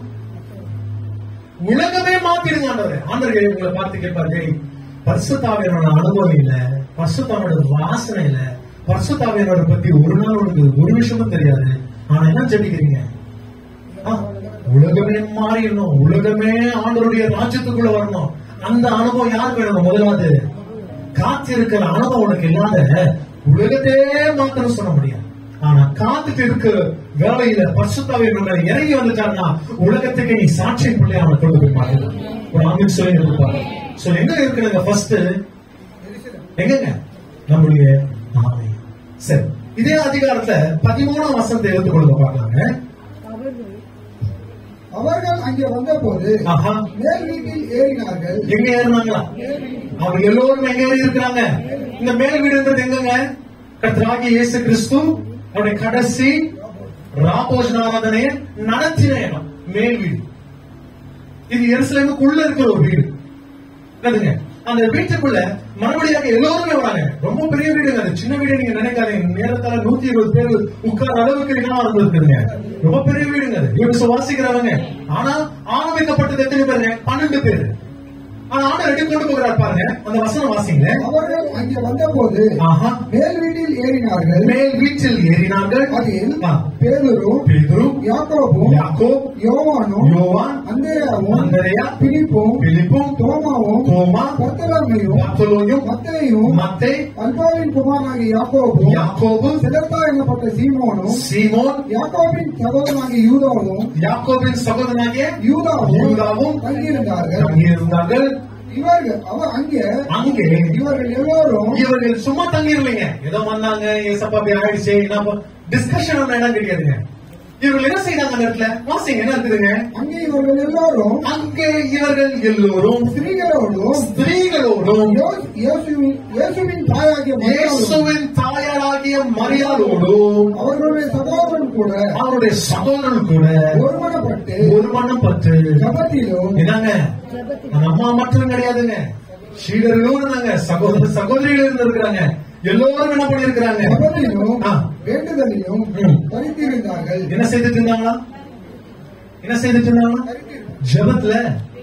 உலகமே மாத்திருங்க ஆண்டவரே ஆண்டவரே உங்களை பார்த்து கேட்பாரு டேய் பரிசுத்தாவியனோட அனுபவம் இல்ல பரிசுத்தாவியோட வாசனை இல்ல பரிசுத்தாவியனோட பத்தி ஒரு நாள் உனக்கு ஒரு விஷயமும் தெரியாது ஆனா என்ன ஜெபிக்கிறீங்க ஆ, உலகமே மாறிடணும் உலகமே ஆண்டவருடைய ராஜ்யத்துக்குள்ள வரணும் அந்த அனுபவம் யாருக்கு வேணும் முதலாவது காத்திருக்கிற அனுபவம் உனக்கு இல்லாத உலகத்தையே மாத்திரம் சொல்ல முடியாது ஆனா காத்துட்டு இருக்க வேலையில பரிசுத்தாவை நம்மளை இறங்கி வந்துட்டான்னா உலகத்துக்கு நீ சாட்சி பிள்ளை அவனை கொண்டு போய் மாட்டேன் ஒரு ஆமின் சொல்லி இருப்பாங்க சோ எங்க இருக்குதுங்க ஃபர்ஸ்ட் எங்கங்க நம்முடைய ஆமை சரி இதே அதிகாரத்துல பதிமூணாம் வசனத்தை எடுத்துக்கொள்ள பார்க்கலாங்க அவர்கள் அங்கே வந்தபோது ஆஹா மேல் வீட்டில் ஏறினார்கள் எங்க ஏறினாங்களா அவங்க எல்லோரும் எங்க ஏறி இருக்கிறாங்க இந்த மேல் வீடுன்றது எங்கங்க கர்த்தராகிய இயேசு கிறிஸ்து அவருடைய கடைசி ராபோஜன ஆராதனையை நடத்தின இடம் மேல் வீடு இது எருசலேமுக்குள்ள இருக்கிற ஒரு வீடு என்னதுங்க அந்த வீட்டுக்குள்ள மறுபடியாக எல்லோருமே வராங்க ரொம்ப பெரிய வீடுங்க அது சின்ன வீடு நீங்க நினைக்காதீங்க நேரத்தால நூத்தி இருபது பேர் உட்கார அளவுக்கு இடமா இருந்திருக்குதுங்க ரொம்ப பெரிய வீடுங்க அது இவங்க வாசிக்கிறவங்க ஆனா ஆரம்பிக்கப்பட்டது எத்தனை பேருங்க பன்னெண்டு பேர் ஆனா ஆண்டவர் ரெடி கொண்டு போகிறார் பாருங்க அந்த வசனம் வாசிங்க அவர்கள் அங்கே வந்தபோது ஆஹா மேல் வீட்டில் ஏறினார்கள் மேல் வீட்டில் ஏறினார்கள் அதில் ஆ. பேதுரும் பேதுரு யாக்கோபும் யாக்கோப் யோவானும் யோவான் அந்தேயாவும் அந்தரேயா பிலிப்பும் பிலிப்பும் தோமாவும் தோமா பர்த்தலமையும் பர்த்தலோயும் மத்தேயும் மத்தை அல்பாவின் குமாரனாகிய யாக்கோபும் யாக்கோபு செலத்தா என்னப்பட்ட சீமோனும் சீமோன் யாக்கோபின் சகோதரனாகிய யூதாவும் யாக்கோபின் சகோதரனாகிய யூதாவும் யூதாவும் தங்கியிருந்தார்கள் தங்கியிருந்தார்கள் இவர்கள் அவர் அங்கே அங்கே இவர்கள் எல்லோரும் இவர்கள் சும்மா தங்கிடலைங்க ஏதோ வந்தாங்க ஏசப்பா அப்படி ஆயிடுச்சு என்ன டிஸ்கஷன் ஒண்ணு இடம் கிடையாதுங்க இவர்கள் என்ன செய்தாங்க அந்த இடத்துல வாசிங்க என்ன இருக்குதுங்க அங்கே இவர்கள் எல்லோரும் அங்கே இவர்கள் எல்லோரும் ஸ்திரீகளோடும் ஸ்திரீகளோடும் யோ- இயேசுவின் இயேசுவின் தாயாகிய மரியாளும் இயேசுவின் தாயாராகிய மரியாதோடும் அவர்களுடைய சகோதரன் கூட அவருடைய சகோதரன் கூட ஒருமனப்பட்டு ஒரு மனம் பற்று ஜபத்திலும் என்னங்க அந்த அம்மா மட்டும் கிடையாதுங்க சீடர்களும் இருந்தாங்க சகோதர சகோதரிகள் இருந்திருக்கிறாங்க எல்லோரும் என்ன பண்ணிருக்கிறாங்க ஜபத்திலும் ஆ. வேண்டுதலிலும் ம். தரித்திருந்தார்கள் என்ன செய்துட்டு இருந்தாங்களா என்ன செய்துட்டு இருந்தாங்களா ஜெபத்துல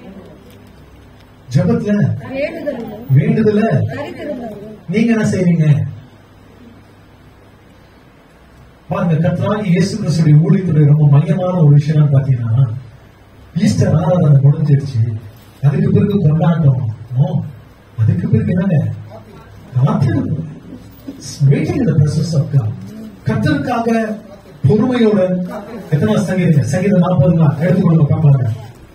ஜெபத்துல வேண்டுதல நீங்க என்ன செய்வீங்க பாருங்க கர்த்தராகி இயேசு கிறிஸ்துடைய ஊழியத்துடைய ரொம்ப மையமான ஒரு விஷயம் பாத்தீங்கன்னா ஈஸ்டர் ஆராதனை முடிஞ்சிருச்சு அதுக்கு பிறகு கொண்டாட்டம் ஓ, அதுக்கு பிறகு என்னங்க காத்திருப்பு waiting in the presence of God. கர்த்தருக்காக பொறுமையோட எத்தனை சங்கீதம் சங்கீதம் நாற்பது தான் எடுத்துக்கொள்ளுங்க பார்க்கலாங்க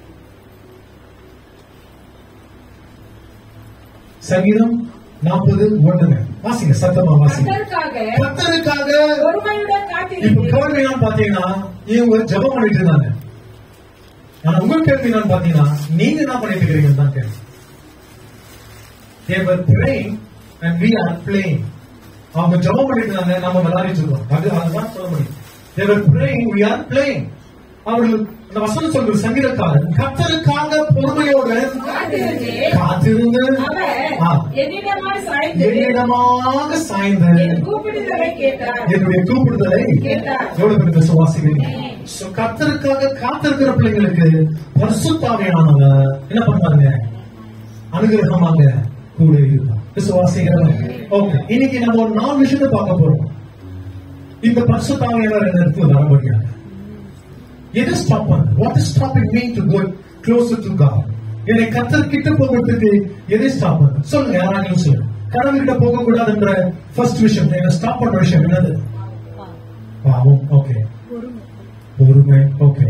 சங்கீதம் நாற்பது ஒண்ணுங்க வாசிங்க சத்தமா வாசிங்க கர்த்தருக்காக கர்த்தருக்காக பொறுமையுடன் இப்ப காத்திருக்கிறேன் கேள்வி என்னன்னு பாத்தீங்கன்னா இவங்க ஜெபம் பண்ணிட்டு இருந்தாங்க ஆனா உங்க கேள்வி என்னன்னு பாத்தீங்கன்னா நீங்க என்ன பண்ணிட்டு இருக்கீங்கன்னு தான் கேள்வி They were praying and we are playing. அவங்க ஜெபம் பண்ணிட்டு இருந்தாங்க நம்ம விளையாடிட்டு இருக்கோம் அது அதுதான் சொல்ல முடியும் They were praying, we are playing. அவர்கள் அந்த வசனம் சொல்ற சங்கீதக்காரன் கர்த்தருக்காக பொறுமையோடு காத்திருந்து காத்திருந்து ஆ, அவர் என்னிடமாய் சாய்ந்து என்னிடமாக சாய்ந்து என் கூப்பிடுதலை கேட்டார் என்னுடைய கூப்பிடுதலை கேட்டார். எவ்வளவு பேர் விசுவாசிக்கிறீங்க So, கர்த்தருக்காக காத்திருக்கிற பிள்ளைங்களுக்கு பரிசுத்தாவியானவங்க என்ன பண்றாங்க அனுகிரகமாக கூட இருப்பாங்க விசுவாசிக்கிறவங்க ஓகே இன்னைக்கு நம்ம ஒரு நாலு விஷயத்தை பார்க்க போறோம் இந்த பரிசுத்தாவியானவர் இந்த இடத்துல வர முடியாது எது ஸ்டாப் பண்ணு what is stopping me to go closer to God என்னை கத்தர் கிட்ட போகிறதுக்கு எதை ஸ்டாப் பண்ணு சொல்லுங்க யாராலையும் சொல்லுங்க கடவுள் கிட்ட போக கூடாதுன்ற ஃபர்ஸ்ட் விஷயம் என்ன ஸ்டாப் பண்ற விஷயம் என்னது பாவம் ஓகே பொறுமை ஓகே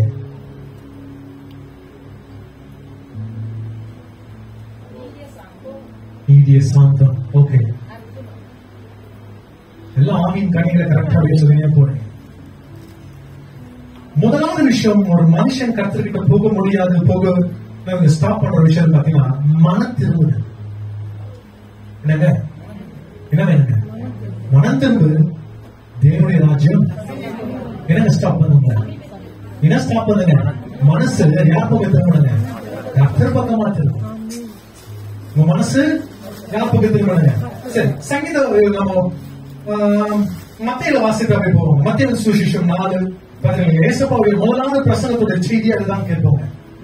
நீடிய சாந்தம் ஓகே எல்லாம் ஆவியின் கனிகளை கரெக்டாக சொல்லியே போறேன் முதலாவது விஷயம் ஒரு மனுஷன் கருத்துக்கிட்ட போக முடியாது போக ஸ்டாப் பண்ற விஷயம் பாத்தீங்கன்னா மன திரும்புதல் என்னங்க என்ன வேணுங்க மனம் திரும்பு தேவனுடைய ராஜ்யம் என்னங்க ஸ்டாப் பண்ணுங்க என்ன ஸ்டாப் பண்ணுங்க மனசு யார் பக்கம் திரும்பணுங்க கர்த்தர் பக்கமா திரும்பும் உங்க மனசு யார் பக்கம் திரும்பணுங்க சரி சங்கீத நம்ம ஆஹ், மத்தியில வாசிப்பாவே போவோம் மத்திய சுவிசேஷம் நாலு பதினேழு ஏசப்பாவுடைய முதலாவது பிரசங்கத்துடைய செய்தி அதுதான் கேட்போங்க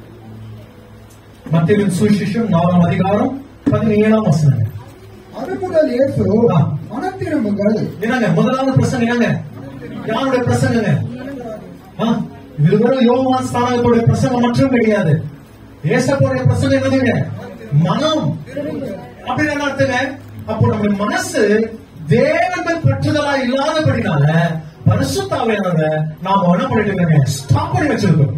மத்திய சுவிசேஷம் நாலாம் அதிகாரம் பதினேழாம் வசனம் அது முதல் இயேசு ஆ. மனத்திரும்புங்கள் என்னங்க முதலாவது பிரசங்கம் என்னங்க யாருடைய பிரசங்கங்க ஆ, இது வெறும் யோவான் ஸ்தானத்துடைய பிரசங்கம் மட்டும் கிடையாது ஏசப்போடைய பிரசங்கம் என்னதுங்க மனம் அப்படின்னு என்ன அர்த்தங்க அப்போ நம்ம மனசு தேவன் பற்றுதலா இல்லாதபடினால பரிசுத்தாவையானத நாம என்ன பண்ணிட்டு இருக்கோங்க ஸ்டாப் பண்ணி வச்சிருக்கோம்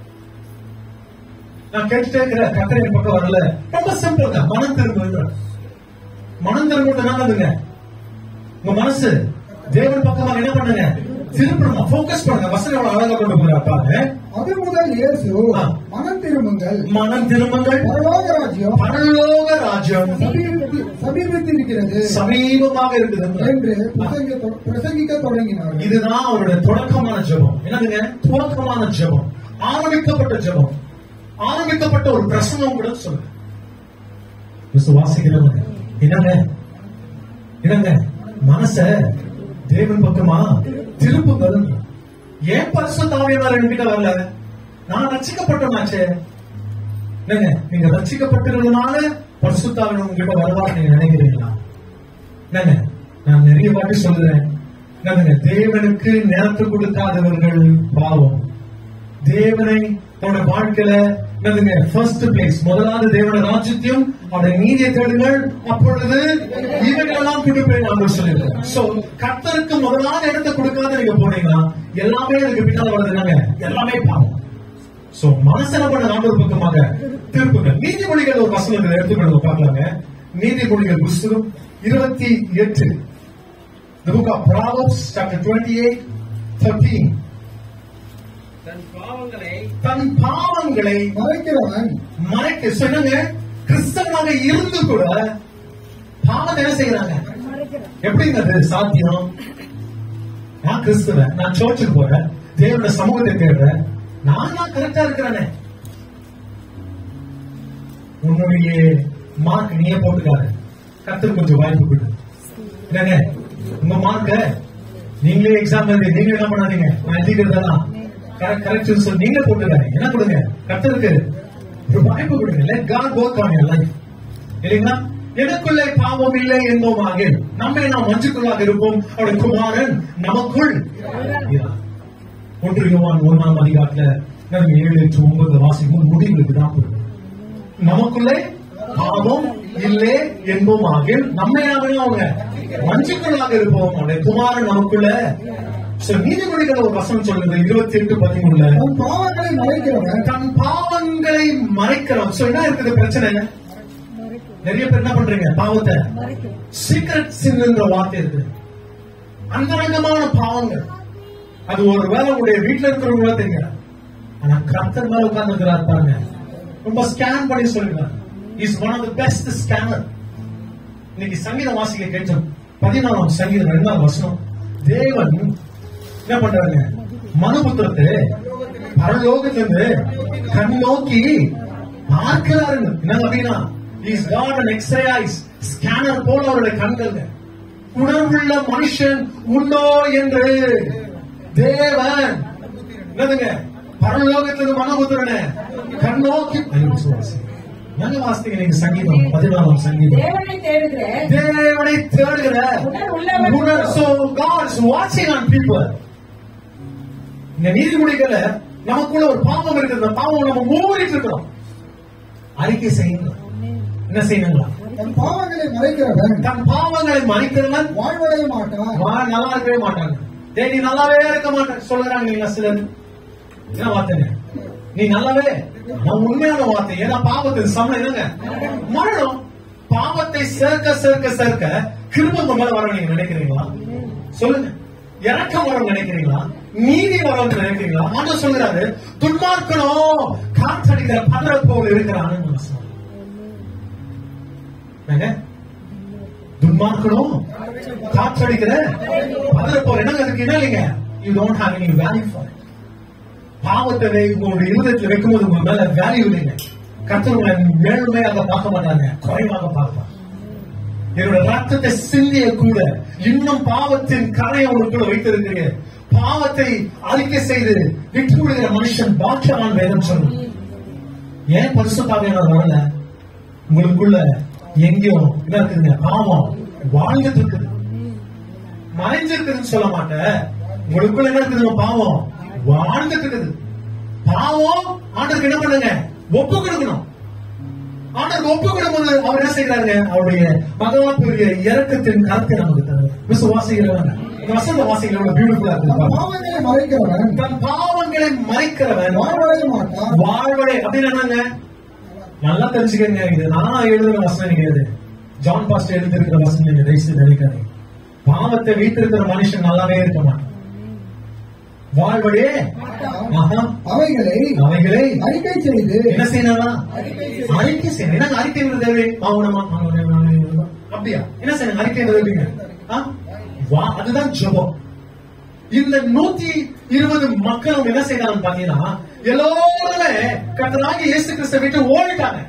நான் கேட்டுட்டே இருக்கிறேன் கத்தரின் பக்கம் வரல ரொம்ப சிம்பிள் தான் மனம் திரும்ப மனம் திரும்ப என்னதுங்க உங்க மனசு தேவன் பக்கமா என்ன பண்ணுங்க திருப்பணுமா ஃபோக்கஸ் பண்ணுங்க வசனம் எவ்வளவு அழகா கொண்டு போகிறார் பாருங்க அது முதல் இயேசு ஆ. மனத்திரும்புங்கள் மனம் திரும்பங்கள் பரலோக ராஜ்யம் பரலோக ராஜ்யம் சமீபத்தி- சமீபத்திருக்கிறது சமீபமாக இருக்குது என்று பிரசங்க- பிரசங்கிக்க தொடங்கினார் இதுதான் அவருடைய தொடக்கமான ஜெபம் என்னதுங்க துவக்கமான ஜெபம் ஆரம்பிக்கப்பட்ட ஜெபம் ஆரம்பிக்கப்பட்ட ஒரு பிரசங்கம் கூட சொல்லுங்க விசுவாசிக்கிறவங்க என்னங்க என்னங்க மனச தேவன் பக்கமா திருப்புங்கள் ஏன் பரிசு தாவியனார் என்கிட்ட வரல நான் ரட்சிக்கப்பட்டனாச்சே என்னங்க நீங்க ரட்சிக்கப்பட்டிருந்தனால பரிசுத்தாவின் உங்ககிட்ட வருவார் நீங்க நினைக்கிறீங்களா என்னங்க நான் நிறைய வாட்டி சொல்றேன் என்னங்க தேவனுக்கு நேரத்தை கொடுக்காதவர்கள் பாவம் தேவனை அவனுடைய வாழ்க்கையில என்னதுங்க ஃபர்ஸ்ட் பிளேஸ் முதலாவது தேவன ராஜ்யத்தையும் அவருடைய நீதியை தேடுங்கள் அப்பொழுது இவைகளெல்லாம் கொடுப்பேன் நான் சொல்லியிருக்கேன் சோ கர்த்தருக்கு முதலாவது இடத்தை கொடுக்காத நீங்க போனீங்கன்னா எல்லாமே அதுக்கு பின்னால வருதுனாங்க எல்லாமே பாவம் சோ மனசன பண்ண ஆண்டவர் பக்கமாக திருப்புகள் நீதிமொழிகள் ஒரு வசனங்களை எடுத்துக்கொண்டு பார்க்கலாங்க நீதிமொழிகள் புஸ்தகம் இருபத்தி எட்டு The book of Proverbs, chapter 28, 13. தன் பாவங்களை தன் பாவங்களை மறைக்கிறவன் மறைக்க சொன்னங்க கிறிஸ்தவனாக இருந்து கூட பாவத்தை என்ன செய்யறாங்க எப்படிங்க அது சாத்தியம் நான் கிறிஸ்துவன் நான் சர்ச்சுக்கு போறேன் தேவனோட சமூகத்தை தேடுறேன் நான் தான் கரெக்டா இருக்கிறேனே உன்னுடைய மார்க் நீயே போட்டுக்காரு கத்தர் கொஞ்சம் வாய்ப்பு கொடு என்னங்க உங்க மார்க்க நீங்களே எக்ஸாம் எழுதி நீங்க என்ன பண்ணாதீங்க நான் எழுதிக்கிறதெல்லாம் கரெக்ட் கரெக்ஷன் சொல்லி நீங்க போட்டுக்காரு என்ன கொடுங்க கத்தருக்கு ஒரு வாய்ப்பு கொடுங்க let God work on your life இல்லைங்களா எனக்குள்ளே பாவம் இல்லை என்போமாக நம்மை நாம் மஞ்சுக்குள்ளாக இருப்போம் அவருடைய குமாரன் நமக்குள் இருக்கிறார். ஒன்று யோவான் ஒன்றாம் அதிகாரத்துல நம்ம ஏழு எட்டு ஒன்பது வாசிக்கும் முடிவுக்கு தான் போகும். நமக்குள்ளே பாவம் இல்லை என்போமாக நம்மை நாமே அவங்க மஞ்சுக்குள்ளாக இருப்போம் அவருடைய குமாரன் நமக்குள்ள So, நீதிமொழிகள் ஒரு வசனம் சொல்லுது இருபத்தி எட்டு பதிமூணுல தன் பாவங்களை மறைக்கிறவன் தன் பாவங்களை மறைக்கிறோம் சோ என்ன இருக்குது பிரச்சனை நிறைய பேர் என்ன பண்றீங்க பாவத்தை சீக்கிரட் சின்ன்ற வார்த்தை இருக்கு அந்தரங்கமான பாவங்கள் அது ஒரு வேலை உங்களுடைய வீட்டுல இருக்கிறவங்கள தெரியும் ஆனா கர்த்தர் மேல உட்கார்ந்து இருக்கிறார் பாருங்க ரொம்ப ஸ்கேன் பண்ணி சொல்லுகிறார் is one of the best scanner இன்னைக்கு சங்கீத வாசிக்க கேட்டோம் பதினாலாம் சங்கீதம் ரெண்டாம் வசனம் தேவன் என்ன பண்றாங்க மனுபுத்திரத்தை பரலோகத்திலிருந்து கண் நோக்கி பார்க்கிறாருங்க என்ன அப்படின்னா is God an x-ray eyes scanner போல அவருடைய கண்கள் உணர்வுள்ள மனுஷன் உண்டோ என்று தேவன் என்னதுங்க பரலோகத்திலிருந்து மனபுத்திரனை கண் நோக்கி ஐயோ, சுவாசி. நல்ல வாசிங்க நீங்க சங்கீதம் பதினாலாம் சங்கீதம் தேவனை தேடுகிற தேவனை தேடுகிற உணர் உள்ளவன் உணர் so God is watching on people இந்த நீதிமொழிகள நமக்குள்ள ஒரு பாவம் இருக்குது அந்த பாவம் நம்ம மூடிட்டு இருக்கிறோம் அறிக்கை செய்யுங்க என்ன செய்யணுங்களா தன் பாவங்களை மறைக்கிறவன் தன் பாவங்களை மறைக்கிறவன் வாழ்வடைய மாட்டான் வா நல்லா இருக்கவே மாட்டாங்க டேய் நீ நல்லாவே இருக்க மாட்டேன் சொல்லுறாங்க நீங்க சிலர் என்ன வார்த்தைங்க நீ நல்லாவே நான் உண்மையான வார்த்தை ஏன்னா பாவத்தின் சமயம் என்னங்க மரணம் பாவத்தை சேர்க்க சேர்க்க சேர்க்க கிருப உங்க மேல வர நீங்க நினைக்கிறீங்களா சொல்லுங்க இறக்கம் வரும் நினைக்கிறீங்களா நீதி வரும் நினைக்கிறீங்களா ஆண்டவர் சொல்றாரு துன்மார்க்கனோ காற்றடிக்கிற பதற போல் இருக்கிறான்னு என்னங்க துன்மார்க்கனோ காற்றடிக்கிற பதற போல் என்னங்க அதுக்கு என்ன இல்லைங்க you don't have any value for பாவத்தை வை- உங்களுடைய இருதயத்தில் வைக்கும்போது உங்க மேல வேல்யூ இல்லைங்க கர்த்தர் உங்களை மேலுமையாக பார்க்க மாட்டாங்க குறைவாக பார்ப்பாங்க என்னோட ரத்தத்தை சிந்திய கூட இன்னும் பாவத்தின் கரையை உங்களுக்குள்ள வைத்திருக்கிறீங்க பாவத்தை அறிக்கை செய்து விட்டு விடுகிற மனுஷன் பாக்கியவான் வேதம் சொல்லும் ஏன் பரிசுத்தாவியானவர் வரல உங்களுக்குள்ள எங்கேயும் என்ன இருக்குதுங்க பாவம் வாழ்ந்துட்டு இருக்குது மறைஞ்சிருக்குதுன்னு சொல்ல மாட்டேன் உங்களுக்குள்ள என்ன இருக்குது பாவம் வாழ்ந்துட்டு இருக்குது பாவம் ஆண்டருக்கு என்ன பண்ணுங்க ஒப்பு கொடுக்கணும் ஆண்டவர் ஒப்பு கொடுக்கும்போது அவர் என்ன செய்யறாங்க அவருடைய மகவா பெரிய இறக்கத்தின் கருத்தை நமக்கு தருவார் விசுவாசிக்கிறவங்க இந்த வசந்த வாசிக்கிறவங்க பியூட்டிஃபுல்லா தன் இருக்கு பாவங்களை மறைக்கிறவன் தன் பாவங்களை மறைக்கிறவன் வாழ்வடைய மாட்டான் வாழ்வடை அப்படின்னு என்னங்க நல்லா தெரிஞ்சுக்கங்க இது நான் எழுதுற வசனம் கிடையாது ஜான் பாஸ்டர் எழுதியிருக்கிற வசனம் நீங்க தயவுசெய்து நினைக்காதீங்க பாவத்தை வைத்திருக்கிற மனுஷன் நல்லாவே இருக்க மாட்டான் வாழ்வடே ஆஹா, அவைகளை அவைகளை அறிக்கை செய்து என்ன செய்யணும் அறிக்கை செய்யணும் என்ன அறிக்கைங்கிறது தேவை பாவனமா அப்படியா என்ன செய்யணும் அறிக்கைங்கிறது எப்படிங்க? ஆ? வா அதுதான் ஜெபம் இந்த நூத்தி இருபது மக்களும் என்ன செய்யறாங்க பாத்தீங்கன்னா எல்லோருமே கத்தராகி இயேசு கிறிஸ்த விட்டு ஓடிட்டாங்க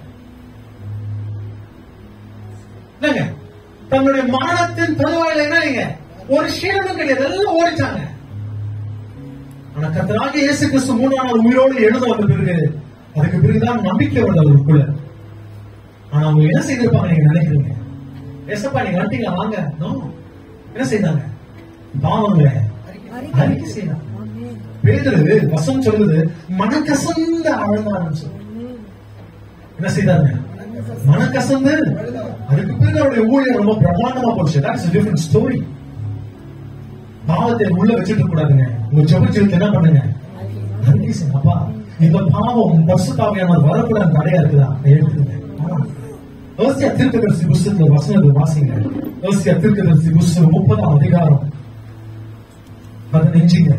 என்னங்க தன்னுடைய மரணத்தின் தொழுவாயில் என்ன இல்லைங்க ஒரு சீரனும் கிடையாது எல்லாம் ஓடிட்டாங்க ஆனா கத்தராகி இயேசு கிறிஸ்து மூணாம் நாள் உயிரோடு எழுத வந்த பிறகு அதுக்கு பிறகுதான் நம்பிக்கை வந்தது அவருக்குள்ள ஆனா அவங்க என்ன செய்திருப்பாங்க நீங்க நினைக்கிறீங்க ஏசப்பா நீங்க வந்துட்டீங்களா வாங்க No. என்ன செய்தாங்க பாவங்களை அறிக்கை செய்தாங்க பேதுரு வசம் சொல்லுது மனக்கசந்த அழுதான்னு சொல்லு என்ன செய்தாங்க மனக்கசந்து அதுக்கு பிறகு அவருடைய ஊழியர் ரொம்ப பிரமாண்டமா போச்சு தட்ஸ் டிஃபரெண்ட் ஸ்டோரி பாவத்தை உள்ள வச்சுட்டு கூடாதுங்க உங்க ஜெபஜீவத்தை என்ன பண்ணுங்க அறிக்கை செய்யுங்க. அப்பா இந்த பாவம் பரிசுத்தாவியானவர் வரக்கூடாது தடையா இருக்குதா அதை எடுத்துக்கங்க யோசியா தீர்க்கதரிசி புஸ்தகத்துல வசனத்தை வாசிங்க யோசியா தீர்க்கதரிசி புஸ்தகம் முப்பதாம் அதிகாரம் பதினஞ்சுங்க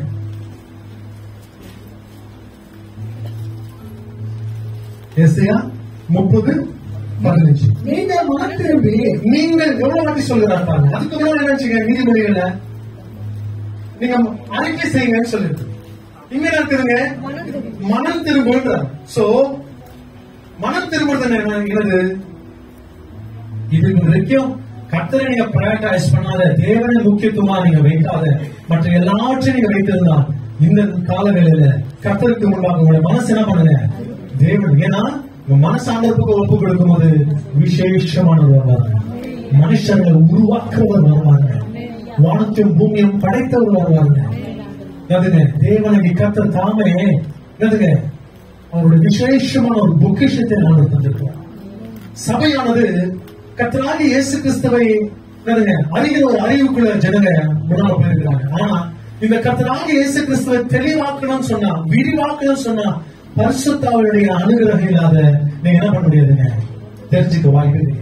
ஏசியா முப்பது பதினஞ்சு நீங்கள் மனம் திரும்பி நீங்கள் எவ்வளவு வாட்டி சொல்லுறாரு பாருங்க அதுக்கு முன்னாடி என்ன நினைச்சீங்க நீதிமொழிகள்ல நீங்க அறிக்கை செய்யுங்கன்னு சொல்லிருக்கு இங்க என்ன இருக்குதுங்க மனம் திரும்புன்றார் சோ மனம் திரும்புறது என்ன என்னது இது வரைக்கும் கர்த்தரை நீங்க ப்ரையாரிட்டைஸ் பண்ணாத தேவனை முக்கியத்துவமா நீங்க வைக்காத மற்ற எல்லாவற்றையும் நீங்க வைத்திருந்தா இந்த காலவேளையில கர்த்தருக்கு முன்பாக உங்களுடைய மனசு என்ன பண்ணுங்க தேவன் ஏன்னா உங்க மனசாண்டத்துக்கு ஒப்பு கொடுக்கும் போது விசேஷமானவர் வருவாங்க மனுஷர்களை உருவாக்குறவர் வருவாங்க வானத்தையும் பூமியும் படைத்தவர் வருவாங்க அதுங்க தேவனை கத்த தாமே அதுங்க அவருடைய விசேஷமான ஒரு பொக்கிஷத்தை ஆண்டவர் தந்திருக்கிறார் சபையானது கத்தராகி இயேசு கிறிஸ்துவை என்னதுங்க அறிகிற ஒரு அறிவுக்குள்ள ஜனங்க முன்னால போயிருக்கிறாங்க ஆனா இந்த கத்தராகி இயேசு கிறிஸ்துவை தெளிவாக்கணும்னு சொன்னா விரிவாக்கணும்னு சொன்னா பரிசுத்தாவுடைய அனுகிரகம் இல்லாத நீங்க என்ன பண்ண முடியாதுங்க தெரிஞ்சுக்க வாய்ப்பு இல்லைங்க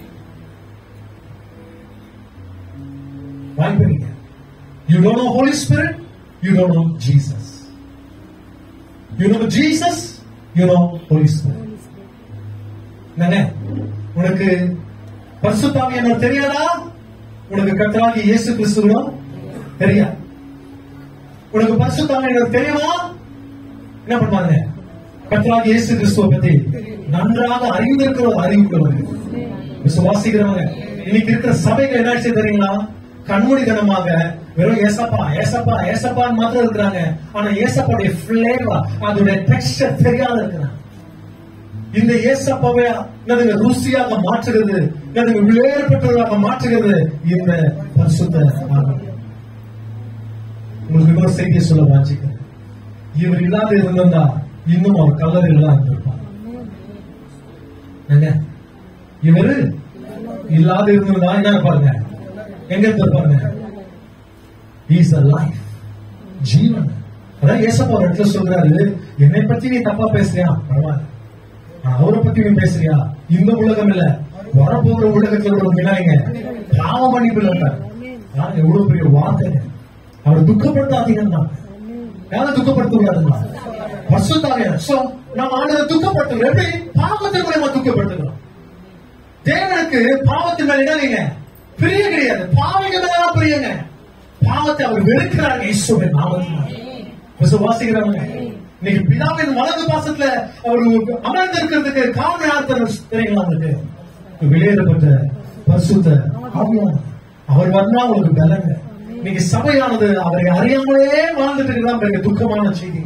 வாய்ப்பு இல்லைங்க you don't know Holy Spirit you don't know Jesus you know Jesus you know Holy Spirit என்னங்க உனக்கு பரிசுத்தாவியானவர் தெரியாதா உனக்கு கத்தராகி இயேசு கிறிஸ்துவனும் தெரியாது உனக்கு பரிசுத்தாவியானவர் தெரியுமா என்ன பண்ணுவாங்க கத்தராகி இயேசு கிறிஸ்துவ பத்தி நன்றாக அறிந்திருக்கிற ஒரு அறிவுள்ளவங்க விசுவாசிக்கிறவங்க இன்னைக்கு இருக்கிற சபைகள் என்ன ஆச்சு தெரியுங்களா கண்மூடித்தனமாக வெறும் ஏசப்பா ஏசப்பா ஏசப்பான்னு மாத்திரம் இருக்கிறாங்க ஆனா ஏசப்பாடைய பிளேவர் அதோட டெக்ஸ்டர் தெரியாத இருக்கிறாங்க இந்த ஏசப்பாவை என்னதுங்க ருசியாக மாற்றுகிறது என்னதுங்க விளையாடப்பட்டதாக மாற்றுகிறது இந்த பரிசுத்த ஆவி. உங்களுக்கு இன்னொரு செய்தியை சொல்ல வாஞ்சிக்கிறேன் இவர் இல்லாத இருந்திருந்தா இன்னும் அவர் கல்லறையில் தான் இருந்திருப்பார் என்னங்க இவரு இல்லாத இருந்திருந்தா என்ன இருப்பாருங்க எங்க இருந்திருப்பாருங்க இஸ் அ லைஃப் ஜீவன் அதான் ஏசப்பா ஒரு இடத்துல சொல்றாரு என்னை பத்தி நீ தப்பா பேசுறியா பரவாயில்ல ஆனா அவரை பத்தி நீ பேசுறியா இந்த உலகம் இல்ல வரப்போகிற உலகத்துல ஒரு வினாயங்க பாவ மன்னிப்பு இருக்கார் எவ்வளவு பெரிய வார்த்தைங்க அவரை துக்கப்படுத்தாதீங்கன்னா யாரை துக்கப்படுத்த கூடாதுங்களா பசுத்தாங்க சோ நம்ம ஆண்டரை துக்கப்படுத்துகிறோம் எப்படி பாவத்தின் மூலமா துக்கப்படுத்துகிறோம் தேவனுக்கு பாவத்தின் மேல என்னங்க பிரிய கிடையாது பாவங்க மேல பிரியங்க பாவத்தை அவர் வெறுக்கிறார் இயேசுவின் நாமத்தினால விசுவாசிக்கிறவங்க இன்னைக்கு பிதாவின் வலது பாசத்துல அவர் அமர்ந்து இருக்கிறதுக்கு காரணம் யார் தெரியும் தெரியுங்களா உங்களுக்கு வெளியேறப்பட்ட பரிசுத்த ஆவியானவர். அவர் வந்தா உங்களுக்கு பலங்க இன்னைக்கு சபையானது அவரை அறியாமலே வாழ்ந்துட்டு இருக்கலாம் பெரிய துக்கமான செய்தி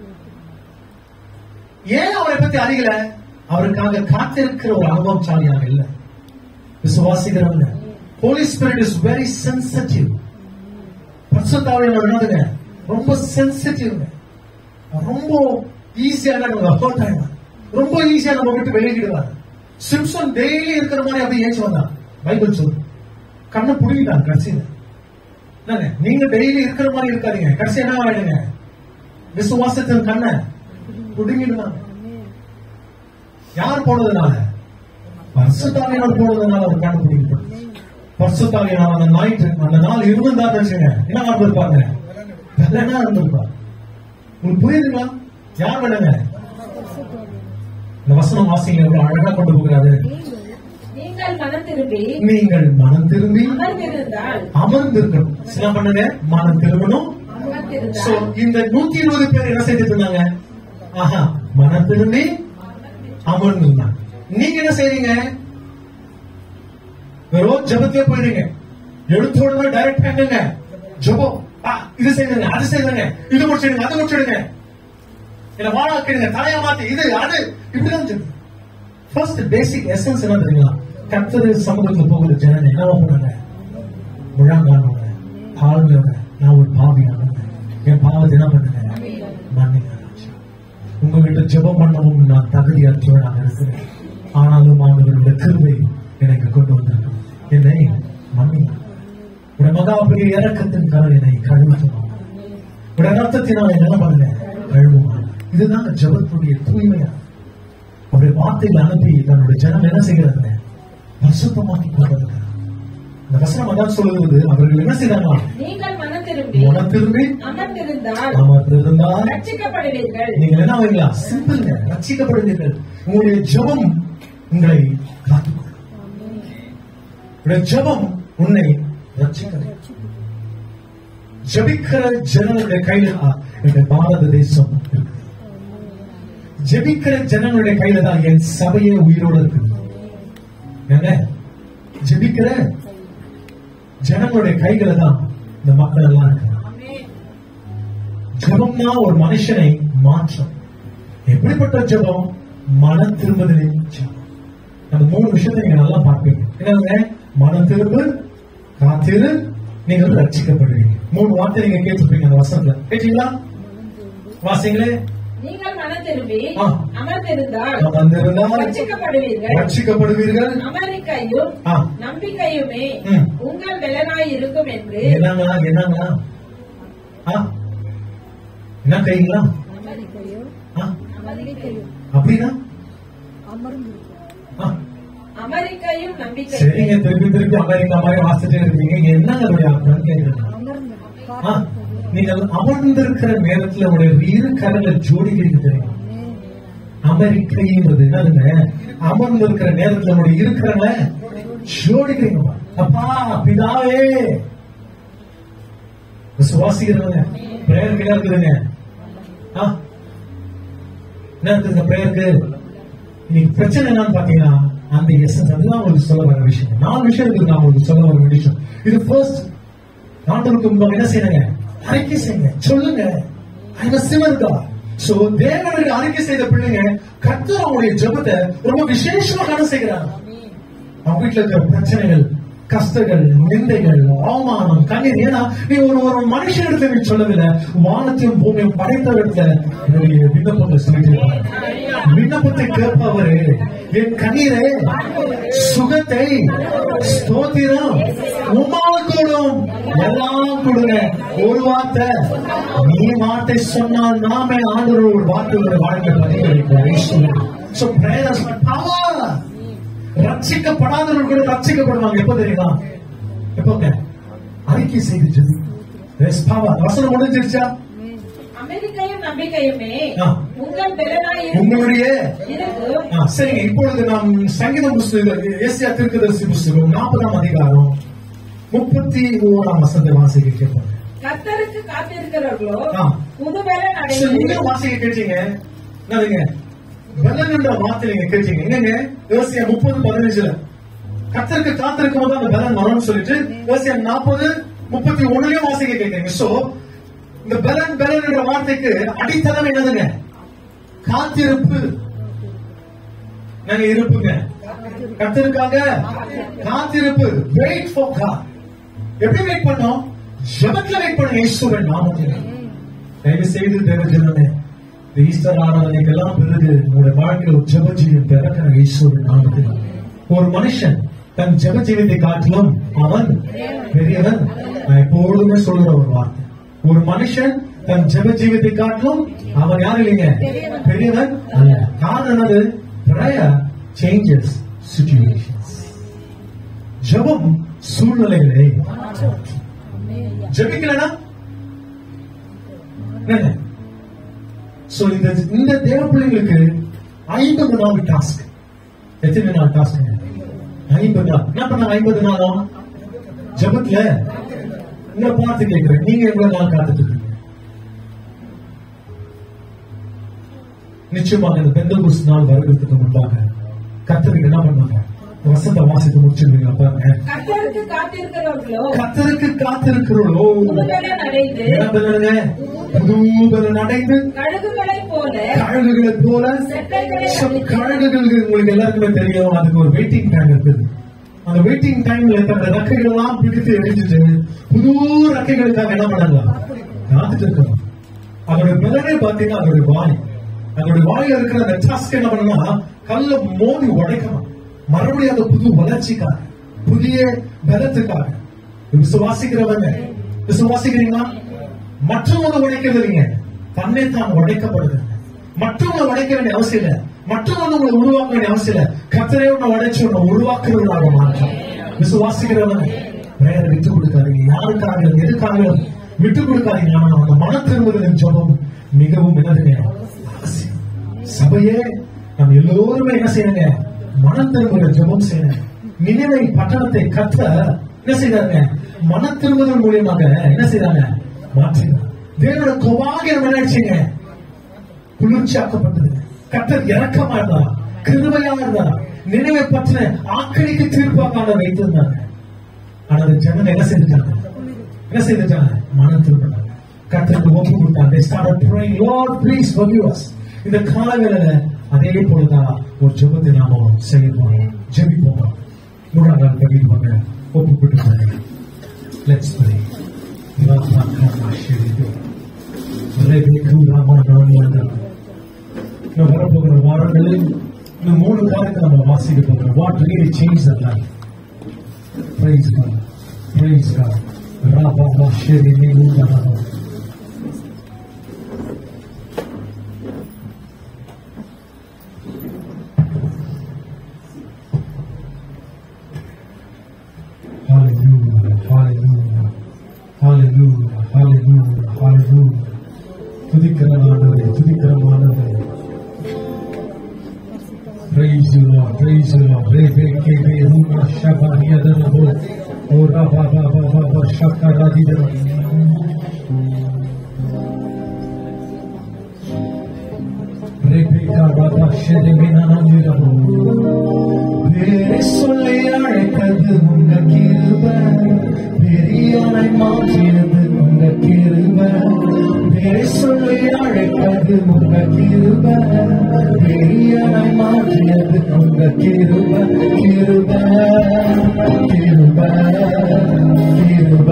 ஏன் அவரை பத்தி அறியல அவருக்காக காத்திருக்கிற ஒரு அனுபவசாலியாக இல்ல விசுவாசிக்கிறவங்க Holy Spirit is very sensitive பரிசுத்தாவியானவர் என்னதுங்க ரொம்ப சென்சிட்டிவ்ங்க ரொம்ப ஈஸியா நம்ம ஹர்ட் ஆயிடுவார் ரொம்ப ஈஸியா நம்ம விட்டு வெளியிடுவார் சிம்சன் டெய்லி இருக்கிற மாதிரி அப்படி ஏச்சு வந்தான் பைபிள் சொல்லு கண்ணை புடிங்கிட்டான் கடைசியில என்னங்க நீங்க டெய்லி இருக்கிற மாதிரி இருக்காதீங்க கடைசி என்ன ஆயிடுங்க விசுவாசத்தின் கண்ணை புடுங்கிடுவாங்க யார் போனதுனால பரிசுத்தாவியானவர் போனதுனால அவர் கண்ணை புடிங்கிட்டான் பரிசுத்தாவியான அந்த நாய்ட்டு அந்த நாள் இருந்திருந்தா வச்சுங்க என்ன இருந்திருப்பாங்க என்ன இருந்திருப்பாங்க உங்களுக்கு புரியுதுங்களா யார் வேணுங்க இந்த வசனம் வாசிங்க எவ்வளவு அழகா கொண்டு போகிறாரு நீங்கள் மனம் திரும்பி நீங்கள் மனம் திரும்பி அமர்ந்திருந்தால் அமர்ந்திருக்கணும் சில பண்ணுங்க மனம் திரும்பணும் சோ அமர்ந்திருந்தால் இந்த நூத்தி இருபது பேர் என்ன செய்துட்டு இருந்தாங்க ஆஹா மனம் திரும்பி அமர்ந்திருந்தாங்க நீங்க என்ன செய்றீங்க வெறும் ஜபத்திலே போயிடுங்க எடுத்த உடனே டைரக்ட் பண்ணுங்க ஜபம் ஆ, இது செய்யுங்க அது செய்யுங்க இது முடிச்சிடுங்க அது முடிச்சிடுங்க இல்ல வாழாக்கிடுங்க தலைய மாத்தி இது அது இப்படிதான் சொல்லுங்க ஃபர்ஸ்ட் பேசிக் எசன்ஸ் என்ன தெரியுங்களா கத்தரு சமூகத்துல போகிற ஜனங்க என்னவா பண்ணுங்க முழங்கானோட தாழ்மையோட நான் ஒரு பாவியானவங்க என் பாவத்தை என்ன பண்ணுங்க மன்னிங்க ராஜா. உங்ககிட்ட ஜெபம் பண்ணவும் நான் தகுதியற்றவனாக இருக்கிறேன் ஆனாலும் அவர்களுடைய கிருபை எனக்கு கொண்டு வந்திருக்கும் என்னை மன்னிங்க உடைய மகா பெரிய இறக்கத்தின் கரை என்னை கழுவணும் உடைய ரத்தத்தினால் என்ன பண்ணுங்க கழுவுமா இதுதான் ஜெபத்துடைய தூய்மையா அவருடைய வார்த்தைகளை அனுப்பி தன்னுடைய ஜனம் என்ன செய்கிறாங்க பரிசுத்தமாக்கி கொண்டிருக்கிறார் இந்த வசனம் அதான் சொல்லுகிறது அவர்கள் என்ன செய்தாங்களா நீங்கள் மனம் திரும்பி மனம் திரும்பி அமர்ந்திருந்தால் அமர்ந்திருந்தால் ரட்சிக்கப்படுவீர்கள் நீங்கள் என்ன ஆவீங்களா சிம்பிள்ங்க ரட்சிக்கப்படுவீர்கள் உங்களுடைய ஜெபம் உங்களை காத்துக்கொள்ளும் உங்களுடைய ஜெபம் உன்னை ரட்சிக்கிறது ஜெபிக்கிற ஜனங்களுடைய கையில தான் இந்த பாரத தேசம் இருக்குது ஜெபிக்கிற ஜனங்களுடைய கையில தான் என் சபையே உயிரோடு இருக்குது என்ன ஜெபிக்கிற ஜனங்களுடைய கையில தான் இந்த மக்கள் எல்லாம் இருக்கிறாங்க ஜெபம்னா ஒரு மனுஷனை மாற்றும் எப்படிப்பட்ட ஜெபம் மனம் திரும்புதலின் ஜெபம் அந்த மூணு விஷயத்தை நீங்க நல்லா பார்ப்பீங்க என்னங்க மனம் திரும்பு காத்திரு நீங்கள் ரட்சிக்கப்படுவீங்க மூணு வார்த்தை நீங்க கேட்டிருப்பீங்க அந்த வசனத்துல கேட்டீங்களா வாசிங்களே நீங்கள் மனம் திரும்பி ஆ. அமர்ந்திருந்தால் வந்திருந்தால் ரட்சிக்கப்படுவீர்கள் ரட்சிக்கப்படுவீர்கள் அமெரிக்கையும் ஆ. நம்பிக்கையுமே ம். உங்கள் பலனாய் இருக்கும் என்று என்னங்களா என்னங்களா ஆ? என்ன கைங்களா ஆ? அப்படின்னா ஆ, அமெரிக்கையும் நம்பிக்கையும் சரிங்க திருப்பி திருப்பி அமெரிக்கா மாதிரி வாசிட்டு இருக்கீங்க என்னங்க அதோடைய அர்த்தம் கேட்கிறேன் ஆ, நீங்கள் அமர்ந்திருக்கிற நேரத்துல உடைய இரு கரங்களை ஜோடிக்கிறீங்க தெரியுமா அமெரிக்கைன்றது என்னதுங்க அமர்ந்திருக்கிற நேரத்துல உடைய இரு கரங்களை ஜோடிக்கிறீங்க அப்பா பிதாவே விசுவாசிக்கிறவங்க பிரேயர் கிட்ட இருக்குதுங்க ஆ? என்ன இருக்குதுங்க பிரேயருக்கு இன்னைக்கு பிரச்சனை என்னன்னு பாத்தீங்கன்னா அந்த எசன்ஸ் அதுதான் உங்களுக்கு சொல்ல வர விஷயம் நாலு விஷயம் இருக்குது நான் உங்களுக்கு சொல்ல வர விஷயம் இது ஃபர்ஸ்ட் நாட்டுக்கு முன்பாக என்ன செய்யுங்க அறிக்கை செய்யுங்க சொல்லுங்க அந்த சிவர்கா சோ தேவனுக்கு அறிக்கை செய்த பிள்ளைங்க கர்த்தர் அவங்களுடைய ஜெபத்தை ரொம்ப விசேஷமா என்ன செய்கிறாங்க அவங்க வீட்டுல இருக்கிற பிரச்சனைகள் கஷ்டங்கள் நிந்தைகள் அவமானம் கண்ணீர் ஏன்னா நீ ஒரு ஒரு மனுஷனிடத்துல நீ சொல்லவில்லை வானத்தையும் பூமியும் படைத்த இடத்துல என்னுடைய விண்ணப்பத்தை சொல்லிட்டு இருக்காங்க. விண்ணப்பத்தை கேட்பவரு என் கண்ணீரை சுகத்தை ஸ்தோத்திரம் உமால் கூடும் எல்லாம் கொடுங்க ஒரு வார்த்தை நீ வார்த்தை சொன்னால் நாமே ஆண்டவர் ஒரு வார்த்தையோட வாழ்க்கை பதிவு வைப்போம் So prayer is power. ரட்சிக்கப்படாதவர்கள் கூட ரட்சிக்கப்படுவாங்க எப்ப தெரியுமா எப்போங்க அறிக்கை செய்து ஜெபி. There's power. வசனம் முடிஞ்சிருச்சா அமெரிக்கையும் நம்பிக்கையுமே ஆ. உங்கள் பலனாய் இருக்கும் உங்களுடைய இருக்கும் ஆ, சரிங்க இப்பொழுது நாம் சங்கீதம் புஸ்தகம் ஏசியா திருக்கதரிசி புஸ்தகம் நாற்பதாம் அதிகாரம் முப்பத்தி ஓராம் வசனத்தை வாசிக்க கேட்போம் கர்த்தருக்கு காத்திருக்கிறவர்களோ ஆ. புது பலன் சரி, அடைந்து நீங்களும் வாசிக்க கேட்டீங்க என்னதுங்க பலன்ன்ற வார்த்தை நீங்க கேட்டீங்க என்னங்க யோசியா முப்பது பதினஞ்சுல கத்தருக்கு காத்திருக்கும் போது அந்த பலன் வரும்னு சொல்லிட்டு யோசியா நாற்பது முப்பத்தி ஒண்ணுலயும் வாசிக்க கேட்கறீங்க சோ இந்த பலன் பலன் என்ற வார்த்தைக்கு அடித்தளம் என்னதுங்க காத்திருப்பு நாங்க இருப்புங்க கத்தருக்காக காத்திருப்பு வெயிட் ஃபார் காட் எப்படி வெயிட் பண்ணோம் ஜெபத்துல வெயிட் பண்ண இயேசுவின் நாமத்தில் தயவு செய்து தேவஜனமே இந்த ஈஸ்டர் ஆராதனைக்கெல்லாம் பிறகு உங்களுடைய வாழ்க்கையில் ஒரு ஜெப ஜீவன் பிறக்கிற ஈஸ்வரன் நாமத்தில் ஒரு மனுஷன் தன் ஜெப ஜீவத்தை காட்டிலும் அவன் பெரியவன் நான் எப்பொழுதுமே சொல்ற ஒரு வார்த்தை ஒரு மனுஷன் தன் ஜெப ஜீவத்தை காட்டிலும் அவன் யாரு இல்லைங்க பெரியவன் அல்ல காரணம் என்னது prayer changes situations ஜெபம் சூழ்நிலைகளை மாற்றும். ஜெபிக்கலனா என்னங்க சோ இந்த இந்த தேவ பிள்ளைங்களுக்கு ஐம்பது நாள் டாஸ்க் எத்தனை நாள் டாஸ்க் ஐம்பது நாள் என்ன பண்ண ஐம்பது நாளும் ஜெபத்துல உங்களை பார்த்து கேட்கிறேன் நீங்க எவ்வளவு நாள் காத்துட்டு இருக்கீங்க நிச்சயமாக இந்த பெந்தகுஸ் நாள் வருகிறதுக்கு முன்பாக கத்தருக்கு என்ன பண்ணாங்க வசந்த வாசித்து முடிச்சிருந்தீங்க பாருங்க கர்த்தருக்கு காத்திருக்கிறவர்களோ கத்தருக்கு காத்திருக்கிறோளோ புது பலன் அடைந்து என்ன பண்ணுங்க புது பலன் அடைந்து கழுகுகளைப் போல கழுகுகளை போல செட்டைகளை some அடித்து கழுகுகளுக்கு உங்களுக்கு எல்லாருக்குமே தெரியும் அதுக்கு ஒரு வெயிட்டிங் டைம் இருக்குது அந்த வெயிட்டிங் டைம்ல தங்க ரெக்கைகள் எல்லாம் பிடித்து எரிஞ்சிட்டு புது ரெக்கைகளுக்காக என்ன பண்ணலாம் காத்துட்டு இருக்கணும் அதோட பலனே பாத்தீங்கன்னா அதோட வாய் அதோட வாயில இருக்கிற அந்த டஸ்க் என்ன பண்ணணும்னா கல்ல மோதி உடைக்கணும் மறுபடியும் அந்த புது வளர்ச்சிக்காக புதிய பலத்துக்காக விசுவாசிக்கிறவங்க விசுவாசிக்கிறீங்களா மற்றவங்க உடைக்கிறது இல்லைங்க தன்னை தான் உடைக்கப்படுது மற்றவங்க உடைக்க வேண்டிய அவசியம் இல்லை மற்றவங்க உங்களை உருவாக்க வேண்டிய அவசியம் இல்லை கத்தரே உன்னை உடைச்சு உன்னை உருவாக்குறவர்களாக மாற்றும் விசுவாசிக்கிறவங்க வேற விட்டு கொடுக்காதீங்க யாருக்காக எதுக்காக விட்டு கொடுக்காதீங்க ஆனா அந்த மன திரும்புதலின் ஜபம் மிகவும் என்னதுங்க அவசியம் சபையே நம்ம எல்லோருமே என்ன செய்யணுங்க மன திரும்புதல் ஜபம் செய்யணும் நினைவை பட்டணத்தை கத்த என்ன செய்தாங்க மன திரும்புதல் மூலியமாக என்ன செய்தாங்க மாற்றினார் தேவனோட கோபாகியம் என்ன ஆச்சுங்க குளிர்ச்சியாக்கப்பட்டது கத்தர் இறக்கமா இருந்தார் கிருபையா இருந்தார் நினைவை பற்றின ஆக்கடிக்கு தீர்ப்பாக வைத்திருந்தாங்க ஆனா அந்த ஜனங்க என்ன செஞ்சுட்டாங்க என்ன செஞ்சுட்டாங்க மனம் திரும்பினாங்க கத்தருக்கு ஒப்பு கொடுத்தாங்க they started praying lord please forgive us இந்த காலங்களில அதே போலதான் ஒரு ஜெபத்தை நாம செய்யணும் ஜெபிப்போம் மூணாவது கவிடுவாங்க ஒப்பு கொடுப்பாங்க லெட்ஸ் ப்ரே ராமா ராமா ஷிரிதே ரெபேக்கு ராமா ராமா இன்னும் வரப்போகிற வாரங்களில் இன்னும் மூணு காரியத்தை நம்ம வாசிக்க போகிறோம் what really change their life praise God praise God ராபா ரா ஷேரி நீ ராபா Hallelujah, hallelujah, hallelujah, hallelujah, hallelujah. துதிக்கிறதானவரே துதிக்கிறமானவரே Praise you, Lord. Praise you, Lord. Rebe kebe runa shaba yadana bo. Ora ba ba ba ba ba shaka radidana. Rebe ka ba ba shede minana mirabo. பேரை சொல்லி அழைத்தது உங்க கிருப பெரியானை மாற்றியது உங்க கிருப பேரை சொல்லி அழைத்தது உங்க கிருப பெரியானை மாற்றியது உங்க கிருப கிருப கிருப கிருப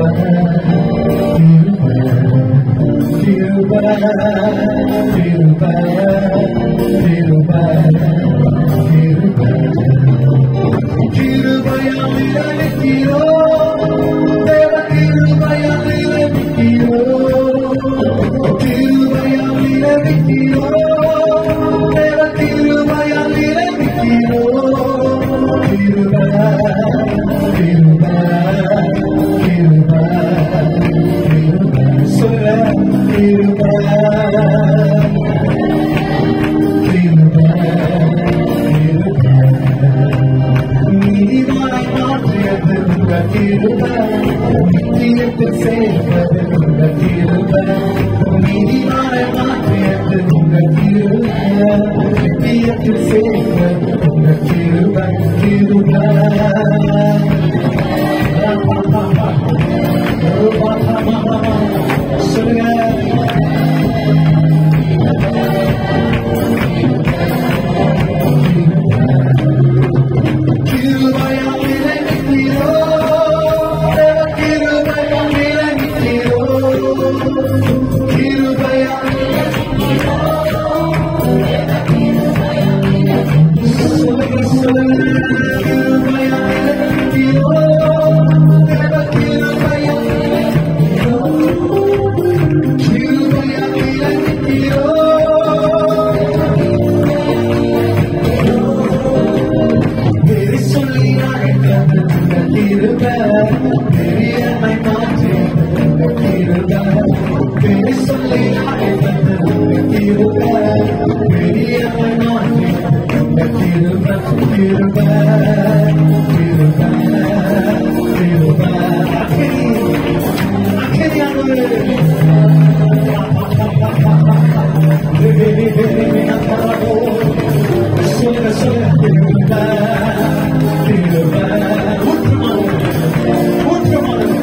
கிருப கிருப கிருப கிருப கிருபையால் இறங்கியோ தேவ கிருபையால் இறங்கியோ கிருபையால் இறங்கியோ தேவ கிருபையால் இறங்கியோ கிருப கிருப கிருப கிருப சொல்ல கிருப கிருப கிருப நீதிமானை மாற்றியது உங்க கிருப நித்தியத்தில் சேர்ப்பது உங்க கிருப நீதிமானை மாற்றியது உங்க கிருப நித்தியத்தில் சேர்ப்பது உங்க கிருப கிருப சொல்லுங்க கிருபையால் இறங்கித்தீரோ தேவ கிருபையால் இறங்கித்தீரோ கிருபையால் சொல்லுங்க சொல்லுங்க கிருபையால் இறங்கித்தீரோ தேவ கிருபையால் கிருபையால் இறங்கித்தீரோ பேரை சொல்லி அழைத்தது உங்கள் கிருப. பெரியனை மாற்றியது உங்கள் கிருப. பேரை சொல்லி அழைத்தது உங்கள் கிருப. பெரியனை மாற்றியது உங்கள் கிருப. கிருப, கிருப, கிருப. அக்கினி, அக்கினியானவரே. சொல்லுங்க சொல்லுங்க கிருப, கிருப. ஊற்றுமானவரே, ஊற்றுமானவரே.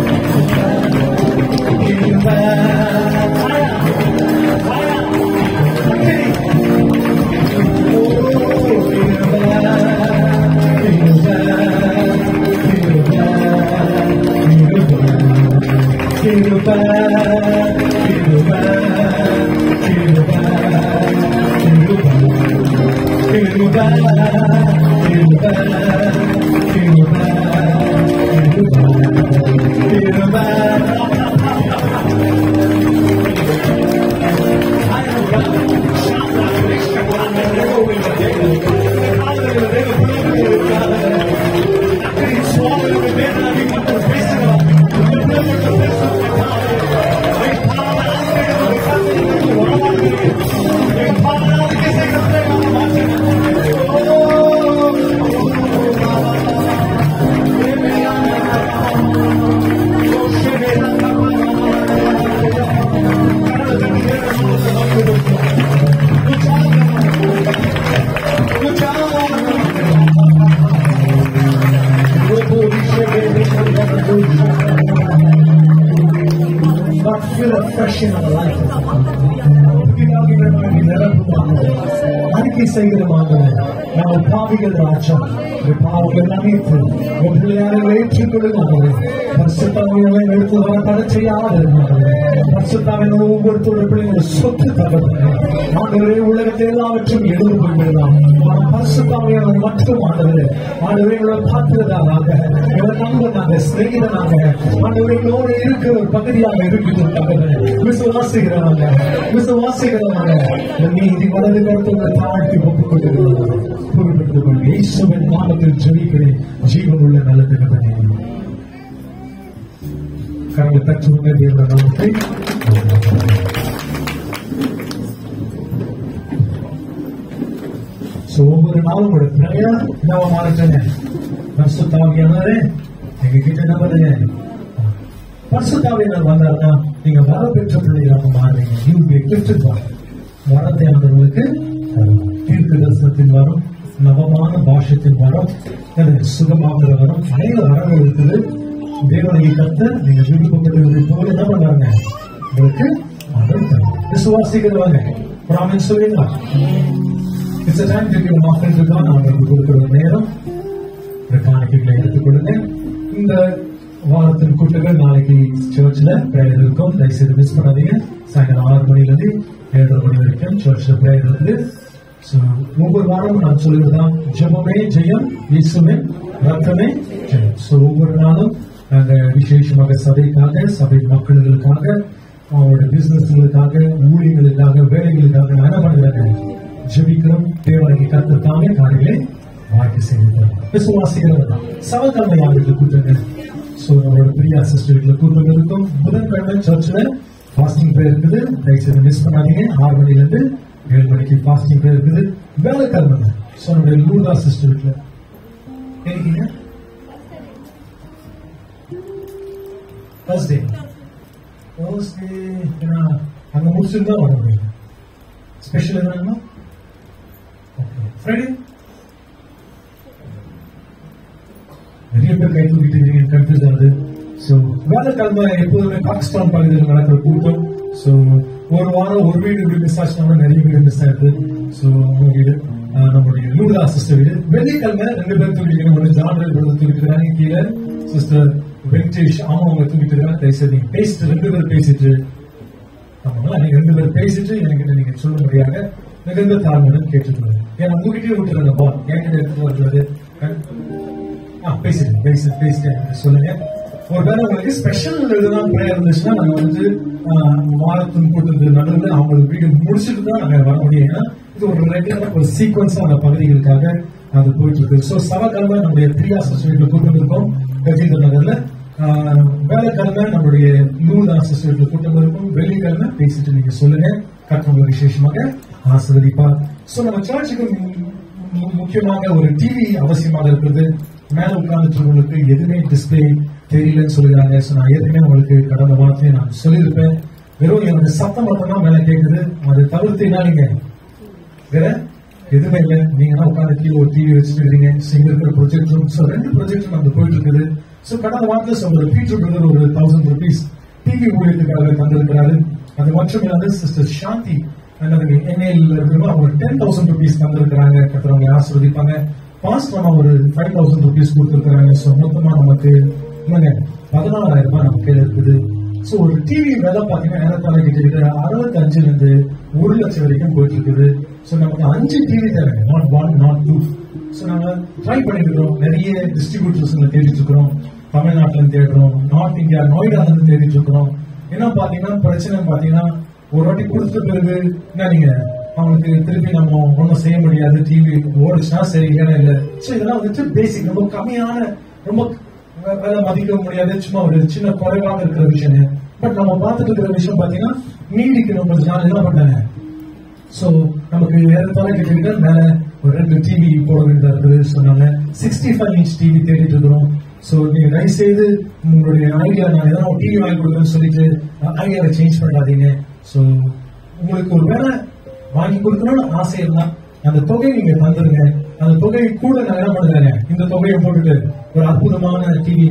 கிருப. ஆயா, ஆயா. அக்கினி. ஓ, கிருப, கிருப, கிருப, கிருப. கிருப, கிருப, கிருப, கிருப. கிருப, கிருப, கிருப, கிருப, கிருப. God feel a fresh in our life. அறிக்கை செய்கிறோமாக நாங்கள் பாவிகள் ராஜா இந்த பாவங்களை மன்னித்து உன் பிள்ளையாரை ஏற்றுக்கொள்ளுங்க பரிசுத்தாவியை எடுத்து வர தடை செய்யாத பரிசுத்தாவின் ஒவ்வொருத்தோட பிள்ளைங்களோட சொத்து தகவல் ஆண்டவரே உலகத்தை எல்லாவற்றும் எழுந்து கொள்கிறதாம் ஆனால் பரிசுத்தாவியான மட்டும் ஆண்டவரே ஆண்டவரை உங்களை பார்க்கிறதாக உங்களை நண்பனாக சிநேகிதனாக ஆண்டவரைகளோடு இருக்கிற ஒரு பகுதியாக இருக்கிறதுக்காக விசுவாசிக்கிறவங்க விசுவாசிக்கிறவங்க நீதி வலது கருத்துங்களை தாழ்த்தி ஒப்புக் கொண்டிருக்கிறாங்க பொறுப்பெற்றுக் கொண்டு இயேசுவின் நாமத்தில் ஜெபிக்கிறேன் ஜீவன் உள்ள நல்ல தகவலை கரங்களை தச்சு முன்னேறி நாமத்தை So, ஒவ்வொரு நாளும் ஒரு பிரேயர் என்னவா மாறுச்சுங்க பரிசுத்தாவியானவரே எங்க கிட்ட என்ன பண்ணுங்க பரிசுத்தாவியானவர் வந்தாருன்னா நீங்க வர பெற்ற பிள்ளைகளாக மாறுறீங்க யூ பி கிஃப்டட் ஒன் வரத்தை ஆண்டவர்களுக்கு தீர்க்க தரிசனத்தின் வரும் நவமான பாஷத்தின் வரம் அது சுகமாகிற வரம் அனைத்து வரங்கள் இருக்குது தேவனை கத்த நீங்க விருப்பப்பட்டதை போல என்ன பண்றாங்க உங்களுக்கு ஆண்டவர் தருவார். விசுவாசிக்கிறவங்க பிராமின் சொல்லுங்களா it's time to give offering to God அவங்களுக்கு கொடுக்கிற நேரம் இந்த காணிக்கைகளை எடுத்துக்கொள்ளுங்க இந்த வாரத்தின் கூட்டங்கள் நாளைக்கு சர்ச்சில் பிரேயர் இருக்கும் தயவுசெய்து மிஸ் பண்ணாதீங்க சாயங்காலம் ஆறு மணிலேருந்து ஏழரை மணி வரைக்கும் சர்ச்சில் பிரேயர் இருக்குது ஸோ ஒவ்வொரு வாரமும் நான் சொல்லுவதுதான் ஜெபமே ஜெயம் இயேசுவே ரத்தமே ஜெயம் ஸோ ஒவ்வொரு நாளும் நாங்கள் விசேஷமாக சபைக்காக சபை மக்களுக்காக அவங்களோட பிசினஸ்களுக்காக ஊழியர்களுக்காக வேலைகளுக்காக நான் என்ன பண்ணுறாங்க ஜெபிக்கிறோம் தேவனுக்கு கத்திருக்காங்க காரியங்களை வாழ்க்கை செய்திருக்கிறோம் விசுவாசிக்கிறவர் தான் சவக்கிழமை யாருக்கு கூட்டுங்க ஸோ நம்மளோட பிரியா சிஸ்டர்களை கூட்டம் இருக்கும் புதன்கிழமை சர்ச்சில் ஃபாஸ்டிங் ப்ரே இருக்குது தயவுசெய்து மிஸ் பண்ணாதீங்க ஆறு மணிலேருந்து ஏழு மணிக்கு ஃபாஸ்டிங் ப்ரே இருக்குது வேலைக்கிழமை ஸோ நம்முடைய லூர்தா சிஸ்டர் வீட்டில் இருக்கீங்க Thursday. Thursday, ஏன்னா அங்க முடிச்சுட்டு தான் வர முடியும் ஸ்பெஷல் என்னன்னா ஓகே ஃப்ரைடே நிறைய பேர் கை தூக்கிட்டு இருக்கீங்க கன்ஃபியூஸ் ஆகுது ஸோ வேலைக்கிழமை எப்போதுமே பாகிஸ்தான் பகுதியில் நடக்கிற கூட்டம் ஸோ ஒரு வாரம் ஒரு வீடு இப்படி மிஸ் ஆச்சுனா நிறைய வீடு மிஸ் ஆயிடுது ஸோ அவங்க வீடு ஆஹ், நம்முடைய லூடா சிஸ்டர் வீடு வெள்ளிக்கிழமை ரெண்டு பேர் தூக்கிட்டு ஒன்று ஜான்ரல் பிரதர் தூக்கிட்டு இருக்காங்க கீழே சிஸ்டர் வெங்கடேஷ் அவங்க அவங்க தூக்கிட்டு இருக்காங்க தயவுசெய்து நீங்க பேசிட்டு ரெண்டு பேர் பேசிட்டு ஆமாங்களா நீங்க ரெண்டு பேர் பேசிட்டு என்கிட்ட நீங்க சொல்ல முடியாத மிகுந்த தாழ்மையுடன் கேட்டுக்கொள்ளுங்க ஏன்னா உங்ககிட்டயே விட்டுறேன்ப்பா என்கிட்ட எடுத்து வருகிறது ஆ பேசிட்டு பேசிட்டு பேசிட்டு என்கிட்ட சொல்லுங்க ஒருவேளை உங்களுக்கு ஸ்பெஷல் எதுனா ப்ரேயர் இருந்துச்சுன்னா நாங்க வந்து ஆ, வாரத்தின் கூட்டத்து நடுவில் அவங்களுக்கு வீடு முடிச்சுட்டு தான் நாங்க வர முடியும் ஏன்னா இது ஒரு ரெகுலர் ஒரு சீக்வன்ஸா அந்த பகுதிகளுக்காக அது போயிட்டு இருக்கு ஸோ சவக்கிழமை நம்முடைய பிரியா சொசைட்டியில் கூட்டம் இருக்கும் கஜேந்திர நகர்ல ஆஹ் வேலைக்கிழமை நம்மளுடைய லூதா சிஸ்டர்கள் கூட்டம் இருக்கும் வெள்ளிக்கிழமை பேசிட்டு நீங்க சொல்லுங்க கற்றவங்க விசேஷமாக ஆசிர்வதிப்பார் சோ நம்ம சர்ச்சுக்கு மு- முக்கியமாக ஒரு டிவி அவசியமாக இருக்கிறது மேல உட்கார்ந்துட்டு எதுவுமே டிஸ்பிளே தெரியலன்னு சொல்லுறாங்க சோ நான் ஏற்கனவே உங்களுக்கு கடந்த வாரத்திலே நான் சொல்லியிருப்பேன் வெறும் என்னோட சத்தம் மட்டும் தான் மேல கேக்குது அதை தவிர்த்து என்ன நீங்க வேற எதுவுமே இல்லை நீங்க தான் உட்காந்து கீழே ஒரு டிவி வச்சுட்டு இருக்கீங்க சிங்க இருக்கிற ப்ரொஜெக்ட் ரூம் ஸோ ரெண்டு ப்ரொஜெக்ட் நம்ம போயிட்டு இருக்குது ஸோ கடந்த வாரத்தில் ஸோ ஒரு பீட்டர் பிரதர் ஒரு தௌசண்ட் ருபீஸ் டிவி ஊழியத்துக்காக தந்திருக்கிறாரு அது மட்டும் இல்லாத சிஸ்டர் சாந்தி என்னது என்ஐல இருக்கிறவங்க அவங்க டென் தௌசண்ட் ருபீஸ் தந்திருக்கிறாங்க கட்டுறவங்க ஆசிர்வதிப்பாங்க பாஸ்ட் நம்ம ஒரு ஃபைவ் தௌசண்ட் ருபீஸ் கொடுத்துருக்காங்க ஸோ மொத்தமா நமக்கு என்னங்க பதினாறாயிரம் ரூபாய் நம்ம கையில இருக்குது சோ ஒரு டிவி விலை பாத்தீங்கன்னா ஏறத்தாழ கிட்டத்தட்ட அறுபத்தஞ்சுல இருந்து ஒரு லட்சம் வரைக்கும் போயிட்டு இருக்குது சோ நமக்கு அஞ்சு டிவி தேவை not one not two so நாங்க ட்ரை பண்ணிட்டு இருக்கிறோம் நிறைய டிஸ்ட்ரிபியூட்டர்ஸ் தேடிட்டு இருக்கிறோம் தமிழ்நாட்டுல இருந்து தேடுறோம் நார்த் இந்தியா நோய்டால இருந்து தேடிட்டு இருக்கிறோம் என்ன பாத்தீங்கன்னா பிரச்சனை பாத்தீங்கன்னா ஒரு வாட்டி கொடுத்த பிறகு என்ன நீங்க அவங்களுக்கு திருப்பி நம்ம ஒண்ணும் செய்ய முடியாது டிவி ஓடுச்சுன்னா சரி இல்லைன்னா இல்ல சோ இதெல்லாம் வந்துட்டு பேசிக் ரொம்ப கம்மியான ரொம்ப வே- வேலை மதிக்க முடியாது சும்மா ஒரு சின்ன குறைவாக இருக்கிற விஷயம் பட் நம்ம பார்த்துட்டு இருக்கிற விஷயம் பாத்தீங்கன்னா மீடிக்கு நம்ம நாள் என்ன பண்ணாங்க சோ நமக்கு ஏறத்தாழ கிட்டத்தட்ட மேல ஒரு ரெண்டு டிவி போட வேண்டியதா இருக்குது சொன்னாங்க சிக்ஸ்டி ஃபைவ் இன்ச் டிவி தேடிட்டு இருக்கிறோம் சோ நீங்க தயவு செய்து உங்களுடைய ஐடியா நான் எதனா டிவி வாங்கி கொடுக்குறேன்னு சொல்லிட்டு ஐடியாவை சேஞ்ச் பண்ணாதீங்க சோ உங்களுக்கு ஒரு வேலை வாங்கி கொடுக்கணும்னு ஆசை இருந்தா அந்த தொகையை நீங்க தந்துருங்க அந்த தொகை கூட நான் என்ன பண்ணுறேன் இந்த தொகையை போட்டுட்டு ஒரு அற்புதமான டிவி நாங்க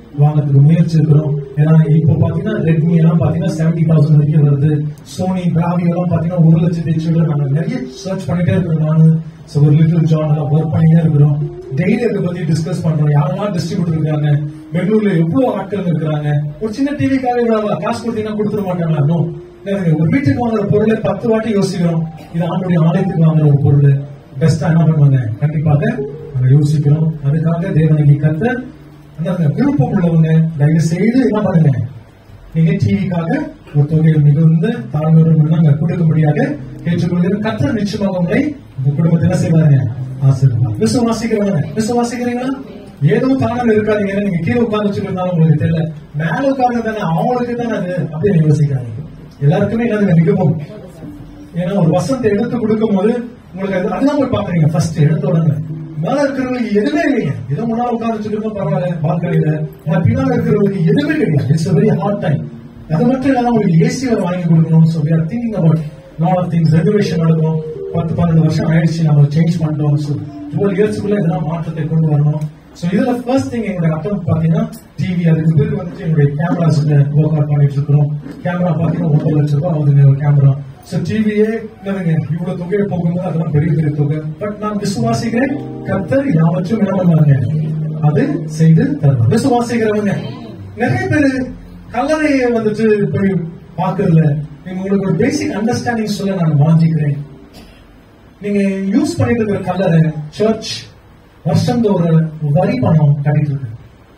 வாங்கறதுக்கு முயற்சி இருக்கிறோம் ஏன்னா இப்போ பாத்தீங்கன்னா ரெட்மி எல்லாம் பாத்தீங்கன்னா செவன்டி தௌசண்ட் வரைக்கும் வருது சோனி பிராவி எல்லாம் பாத்தீங்கன்னா ஒரு லட்சத்தி சில்லற நாங்க நிறைய சர்ச் பண்ணிட்டே இருக்கிறோம் நானு So, ஒரு லிட்டில் ஜான் ஒர்க் பண்ணிட்டே இருக்கிறோம் டெய்லி அதை பத்தி டிஸ்கஸ் பண்றோம் யாரெல்லாம் டிஸ்ட்ரிபியூட்டர் இருக்காங்க பெங்களூர்ல எவ்வளவு ஆட்கள் இருக்கிறாங்க ஒரு சின்ன டிவிக்காக இவ்வளவு காசு கொடுத்தீங்கன்னா கொடுத்துட மாட்டாங்களா No. இல்லைங்க, ஒரு வீட்டுக்கு வாங்குற பொருளை பத்து வாட்டி யோசிக்கிறோம் இது ஆண்டுடைய ஆலயத்துக்கு வாங்குற ஒரு பொருள் பெஸ்டா என்ன பண்ணுவாங்க கண்டிப்பாக நாங்க யோசிக்கிறோம் அதுக்காக தேவனகி கத்த அந்த விருப்பம் உள்ளவங்க தயவு செய்து என்ன பண்ணுங்க நீங்க டிவிக்காக ஒரு தொகையில் மிகுந்த தாழ்மையுடன் நாங்க கொடுக்கும்படியாக கேட்டுக்கொள்கிற கத்த நிச்சயமாக உங்களை உங்க குடும்பத்தை என்ன செய்வாங்க ஆசீர்வாதம் விசுவாசிக்கிறவங்க விசுவாசிக்கிறீங்களா ஏதோ தானம் இருக்காதீங்க நீங்க கீழே உட்கார்ந்து வச்சுக்கிறதுனால உங்களுக்கு தெரியல மேல உட்கார்ந்து தானே அவங்களுக்கு தானே அது அப்படின்னு யோசிக்கிறாங்க எல்லாருக்குமே என்னது மிகவும் ஏன்னா ஒரு வசனத்தை எடுத்து கொடுக்கும் போது உங்களுக்கு அது அதுதான் போய் பாக்குறீங்க ஃபர்ஸ்ட் எடுத்த உடனே மேல இருக்கிறவங்களுக்கு எதுவுமே இல்லைங்க ஏதோ முன்னால உட்கார்ந்து வச்சுருக்கோம் பரவாயில்ல பால்கனியில ஆனா பின்னால இருக்கிறவங்களுக்கு எதுவுமே கிடையாது இட்ஸ் வெரி ஹார்ட் டைம் அது மட்டும் இல்லாம உங்களுக்கு ஏசி வர வாங்கி கொடுக்கணும் so we are thinking about lot of things renovation நடக்கும் பத்து பன்னெண்டு வருஷம் ஆயிடுச்சு நம்ம சேஞ்ச் பண்றோம் ஸோ டுவெல் இயர்ஸ்க்குள்ள இதெல்லாம் மாற்றத்தை கொண்டு வரணும் ஸோ இதுல ஃபர்ஸ்ட் திங் எங்களுடைய அட்டம் பாத்தீங்கன்னா டிவி அதுக்கு பிறகு வந்துட்டு எங்களுடைய கேமராஸ் ஒர்க் அவுட் பண்ணிட்டு இருக்கிறோம் கேமரா பாத்தீங்கன்னா ஒன்றரை லட்சம் ரூபாய் ஆகுதுங்க ஒரு கேமரா ஸோ டிவியே என்னதுங்க இவ்வளவு தொகையை போகும்போது அதெல்லாம் பெரிய பெரிய தொகை பட் நான் விசுவாசிக்கிறேன் கர்த்தர் யாவற்றும் என்ன பண்ணுவாங்க அது செய்து தருவார் விசுவாசிக்கிறவங்க நிறைய பேர் கல்லறையை வந்துட்டு போய் பாக்குறதுல நீங்க உங்களுக்கு ஒரு பேசிக் அண்டர்ஸ்டாண்டிங் சொல்ல நான் வாஞ்சிக்கிறேன் நீங்க யூஸ் பண்ணிட்டு இருக்கிற கல்லறை சர்ச் வருஷந்தோறும் வரி பணம் கட்டிட்டு இருக்கு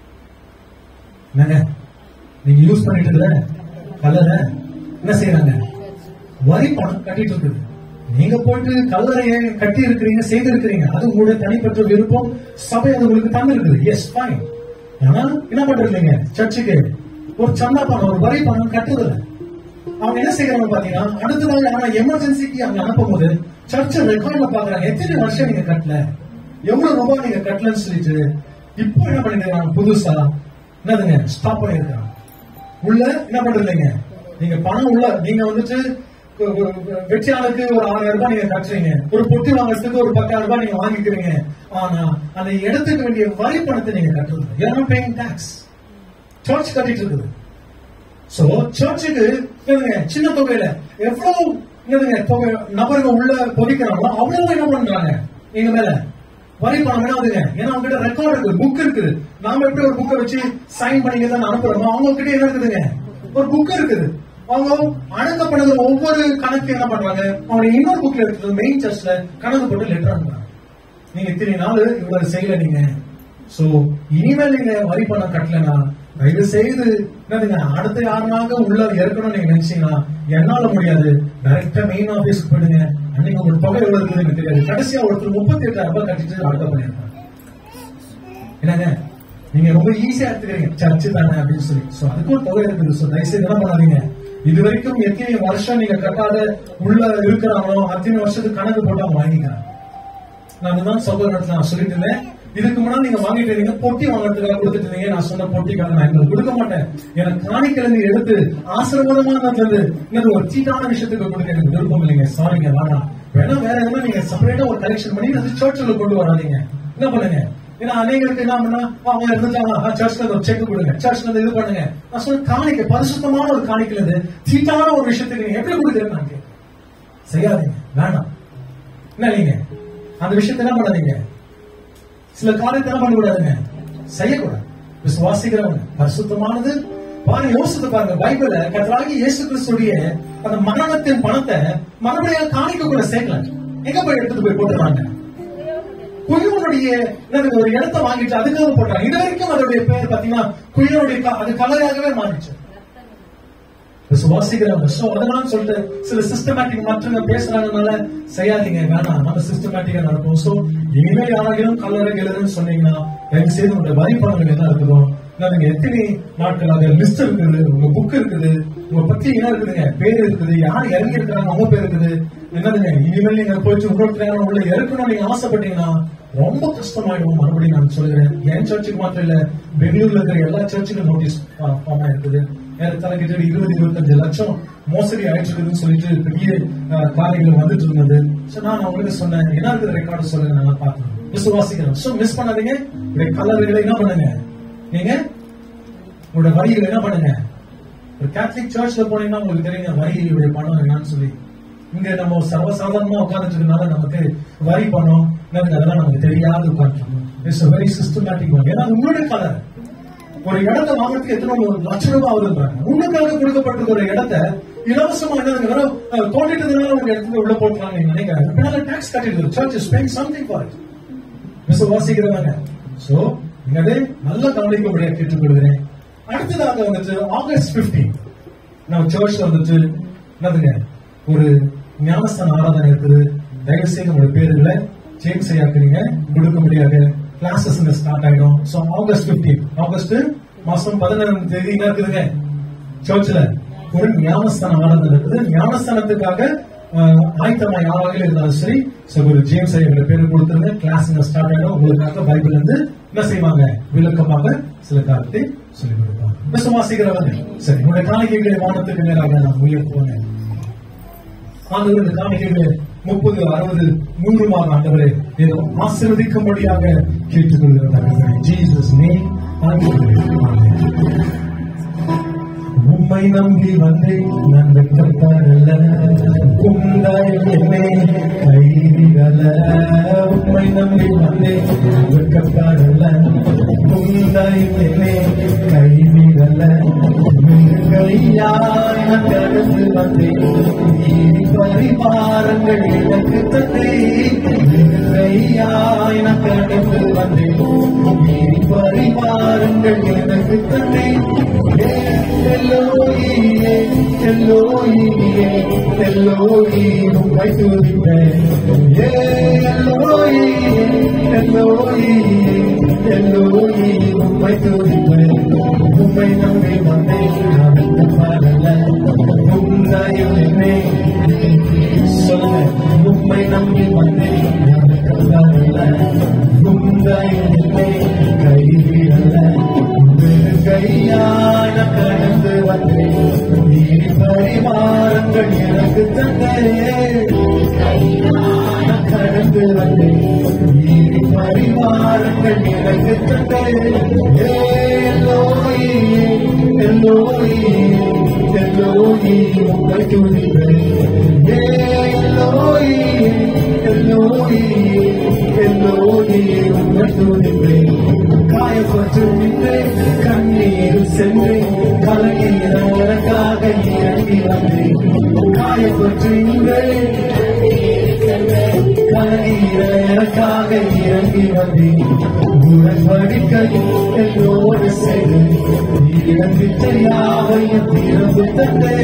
என்னங்க நீங்க யூஸ் பண்ணிட்டு இருக்கிற கல்லறை என்ன செய்யறாங்க வரி பணம் கட்டிட்டு இருக்குது நீங்க போயிட்டு கல்லறையை கட்டி இருக்கிறீங்க செய்து இருக்கிறீங்க அது உங்களுடைய தனிப்பட்ட விருப்பம் சபை அது உங்களுக்கு தந்து இருக்குது எஸ் ஃபைன் ஆனா என்ன பண்றீங்க சர்ச்சுக்கு ஒரு சந்தா பணம் ஒரு வரி பணம் கட்டுறதில்ல அவங்க என்ன செய்யறாங்க பாத்தீங்கன்னா அடுத்ததாக ஆனா எமர்ஜென்சிக்கு அங்க அனுப்பும் போது சர்ச் ரெக்கார்ட்ல பாக்குறாங்க எத்தனை வருஷம் நீங்க கட்டல எவ்வளவு ரூபாய் நீங்க கட்டலன்னு சொல்லிட்டு இப்போ என்ன பண்ணிருக்காங்க புதுசா என்னதுங்க ஸ்டாப் பண்ணிருக்காங்க உள்ள என்ன பண்றீங்க நீங்க பணம் உள்ள நீங்க வந்துட்டு ஒரு- ஒரு வெற்றியாளுக்கு ஒரு ஆறாயிரம் ரூபாய் நீங்க கட்டுறீங்க ஒரு பொட்டி வாங்குறதுக்கு ஒரு பத்தாயிரம் ரூபாய் நீங்க வாங்கிக்கிறீங்க ஆனா அந்த இடத்துக்கு வேண்டிய வரி பணத்தை நீங்க கட்டுறது ஏன்னா பேயிங் டாக்ஸ் சர்ச் கட்டிட்டு இருக்குது சோ சர்ச்சுக்கு என்னதுங்க சின்ன தொகையில எவ்வளவு என்னதுங்க தொகை நபருங்க உள்ள பொதிக்கிறாங்களோ அவ்வளவு என்ன பண்றாங்க எங்க மேல வரி பணம் என்னதுங்க ஏன்னா அவங்க கிட்ட ரெக்கார்ட் இருக்கு புக் இருக்குது நாம எப்படி ஒரு புக்கை வச்சு சைன் பண்ணிங்க தான் அனுப்புறோமோ அவங்க கிட்ட என்ன இருக்குதுங்க ஒரு புக் இருக்குது அவங்க அடக்கப்பட்டது ஒவ்வொரு கணக்கு என்ன பண்றாங்க அவங்க இன்னொரு புக்ல இருக்குது மெயின் சர்ச்ல கணக்கு போட்டு லெட்டர் அனுப்புறாங்க நீங்க இத்தனை நாள் இவ்வளவு செய்யல நீங்க சோ இனிமேல் நீங்க வரி பணம் கட்டலனா தயவு செய்து என்னதுங்க அடுத்த யாருனாக உள்ள இறக்கணும்னு நீங்க நினைச்சீங்கன்னா என்னால முடியாது டைரக்டா மெயின் ஆபீஸ்க்கு போயிடுங்க அன்னைக்கு உங்களுக்கு தொகை எவ்வளவு இருக்குன்னு எனக்கு தெரியாது கடைசியா ஒருத்தர் முப்பத்தி எட்டாயிரம் ரூபாய் கட்டிட்டு அடுத்த பண்ணிருக்காங்க என்னங்க நீங்க ரொம்ப ஈஸியா எடுத்துக்கிறீங்க சர்ச்சு தானே அப்படின்னு சொல்லி சோ அதுக்கு ஒரு தொகை இருக்குது சோ தயவுசெய்து என்ன பண்ணாதீங்க இது வரைக்கும் எத்தனை வருஷம் நீங்க கட்டாத உள்ள இருக்கிறாங்களோ அத்தனை வருஷத்துக்கு கணக்கு போட்டு அவங்க வாங்கிக்கிறாங்க நான் தான் சகோதரத்துல நான் சொல்லிட்டு இருந்தேன் இதுக்கு முன்னாடி நீங்க வாங்கிட்டு இருந்தீங்க பொட்டி வாங்குறதுக்காக கொடுத்துட்டு இருந்தீங்க நான் சொன்ன பொட்டிக்காக நான் எங்களுக்கு கொடுக்க மாட்டேன் எனக்கு காணிக்கிழங்கு எடுத்து ஆசிரமதமானது என்னது ஒரு சீட்டான விஷயத்துக்கு கொடுக்க எனக்கு விருப்பம் இல்லைங்க சாரிங்க வேணாம் வேணா வேற எதுனா நீங்க செப்பரேட்டா ஒரு கலெக்ஷன் பண்ணி அது சர்ச்சில் கொண்டு வராதீங்க என்ன பண்ணுங்க ஏன்னா அநேகருக்கு என்ன பண்ணா அவங்க இருந்துட்டாங்க சர்ச்ல ஒரு செக் கொடுங்க சர்ச்ல இருந்து இது பண்ணுங்க நான் சொல்ல காணிக்கை பரிசுத்தமான ஒரு காணிக்கல இருந்து சீட்டான ஒரு விஷயத்துக்கு நீங்க எப்படி கொடுக்குறேன்னு நான் கேட்கிறேன். செய்யாதீங்க வேணாம் என்ன நீங்க அந்த விஷயத்தை என்ன பண்ணாதீங்க சில காரியத்தை என்ன பண்ணக்கூடாதுங்க செய்யக்கூடாது விசுவாசிக்கிறவங்க பரிசுத்தமானது பாருங்க யோசித்து பாருங்க பைபிள்ல கத்தராகி இயேசு கிறிஸ்துடைய அந்த மரணத்தின் பணத்தை மறுபடியும் காணிக்க கூட சேர்க்கல எங்க போய் எடுத்துட்டு போய் போட்டுறாங்க குயிலுடைய என்னது ஒரு இடத்தை வாங்கிட்டு அதுக்காக போட்டாங்க இது வரைக்கும் அதோடைய பேர் பாத்தீங்கன்னா குயிலுடைய க- அது கலையாகவே மாறிச்சு விசுவாசிக்கிறவங்க சோ அதனால சொல்லிட்டு சில சிஸ்டமேட்டிக் மற்றவங்க பேசுறாங்கனால செய்யாதீங்க வேணாம் நம்ம சிஸ்டமேட்டிக்கா நடக்கும் சோ இனிமேல் யாராகிலும் கல்லறை எழுதுன்னு சொன்னீங்கன்னா தயவு செய்து உங்க வரி பணங்கள் என்ன இருக்குதோ இல்ல நீங்க எத்தனை நாட்களாக லிஸ்ட் இருக்குது உங்க புக் இருக்குது உங்க பத்தி என்ன இருக்குதுங்க பேர் இருக்குது யார் இறங்கி இருக்கிறாங்க அவங்க பேர் இருக்குது என்னதுங்க இனிமேல் நீங்க போயிட்டு இன்னொருத்தர் உள்ள இறக்கணும் நீங்க ஆசைப்பட்டீங்கன்னா ரொம்ப கஷ்டமாயிடும் மறுபடியும் நான் சொல்லுகிறேன் என் சர்ச்சுக்கு மாத்திரம் இல்ல பெங்களூர்ல இருக்கிற எல்லா சர்ச்சுக்கும் நோட்டீஸ் ஃபார்ம் ஆயிருக்குது ஏறத்தாழ கிட்ட இருபது இருபத்தஞ்சு லட்சம் மோசடி ஆயிட்டு இருக்குதுன்னு சொல்லிட்டு பெரிய அஹ், காரியங்கள் வந்துட்டு இருந்தது சோ நான் அவங்களுக்கு சொன்னேன் என்ன இருக்குது ரெக்கார்டு சொல்லுங்க நான் பார்க்கணும் விசுவாசிக்கிறேன் சோ மிஸ் பண்ணாதீங்க இப்படி கலர்களை என்ன பண்ணுங்க நீங்க உங்களோட வரிகள் என்ன பண்ணுங்க ஒரு கேத்தலிக் சர்ச்ல போனீங்கன்னா உங்களுக்கு தெரியுங்க வரிகளுடைய பணம் என்னன்னு சொல்லி இங்க நம்ம சர்வசாதாரணமா உட்கார்ந்துட்டு இருக்கனால நமக்கு வரி பணம் என்னது அதெல்லாம் நமக்கு தெரியாது உட்காந்துருக்கோம் இட்ஸ் வெரி சிஸ்டமேட்டிக் ஒன் ஏன்னா அது உங்களுடைய கலர் ஒரு இடத்தை வாங்குறதுக்கு எத்தனை ஒரு லட்ச ரூபாய் ஆகுதுன்றாங்க உங்களுக்காக கொடுக்கப்பட்ட ஒரு இடத்த இலவசமா என்னதுங்க வெறும் அஹ், தோண்டிட்டதுனால உங்க இடத்துல உள்ள போட்டுறாங்க நீங்க நினைக்கிறாங்க பின்னால டாக்ஸ் கட்டிடுது church is paying something for it விசுவாசிக்கிறவங்க சோ என்னது நல்ல கவனிக்கும்படியா கேட்டுக்கொள்கிறேன் அடுத்ததாக வந்துட்டு ஆகஸ்ட் 15 நம்ம சர்ச்ல வந்துட்டு என்னதுங்க ஒரு ஞானஸ்தான ஆராதனை இருக்குது தயவு செய்து உங்களோட பேருகளை சேஞ்ச் செய்யாக்குறீங்க கொடுக்கும்படியாக கிளாஸஸ் ஸ்டார்ட் ஆயிடும் சோ ஆகஸ்ட் 15 ஆகஸ்ட் மாசம் பதினாறாம் தேதி என்ன இருக்குதுங்க சர்ச்ல ஒரு ஞானஸ்தான ஆராதனை இருக்குது ஞானஸ்தானத்துக்காக அஹ், ஆயத்தமா யார் வகையில் இருந்தாலும் சரி சகோதரி ஜேம்ஸ் எங்களை பேரு கொடுத்துருங்க கிளாஸ் ஸ்டார்ட் ஆயிடும் உங்களுக்காக பைபிள் இருந்து என்ன செய்வாங்க விளக்கமாக சில காலத்தை சொல்லிக் கொடுப்பாங்க விசுவாசிக்கிறவங்க சரி உங்களுடைய காணிக்கைகளை வானத்துக்கு நேராக நான் உயர்த்துவாங்க ஆண்டவரது காணிக்கைகளை முப்பது அறுபது நூறு மாத ஆண்டவரை ஏதோ ஆசீர்வதிக்கும்படியாக கேட்டுக்கொள்கிறார்கள் ஜீசஸ் நேம் உம்மை நம்பி வந்தேன் நான் வெட்கப்படல உந்தாயில் என்னை கைவிடல உம்மை நம்பி வந்தேன் வெட்கப்படல உந்தாயில் என்னை கைவிடல கையாய் நான் கடந்து வந்தேன் நீதி பரிமாறங்கள் எனக்கு தந்தேன் கையாய் நான் கடந்து வந்தேன் நீதி பரிமாறங்கள் எனக்கு தந்தேன் எல்லோயே எல்லோயே எல்லோயே உம்மை துதிப்பேன் எல்லோயே எல்லோயே எல்லோயே உம்மை துதிப்பேன் உம்மை நம்பி வந்தேன் நான் பாடல உந்தாயும் என்னை சொல்லுங்க உம்மை நம்பி வந்தேன் நான் பாடல உந்தாயும் என்னை கைவிடல கையான கடந்து வந்தேன் நீர் பரிமாறங்கள் எனக்கு தந்தே கடந்து வந்தேன் நீர் பரிமாறங்கள் எனக்கு தந்தே எல்லோயே எல்லோயே எல்லோயே உங்கள் துணிப்பேன் எல்லோயே எல்லோயே எல்லோயே உங்கள் துணிப்பேன் காயப்பட்டு நின்று கண்ணீர் சென்று கலங்கிற உனக்காக இறங்கி வந்தேன் காயப்பட்டு நின்று கலங்கிற எனக்காக இறங்கி வந்தேன் உடன்படிக்கை என்னோடு செய்து இறங்கிட்ட யாவையும் திறந்து தந்தே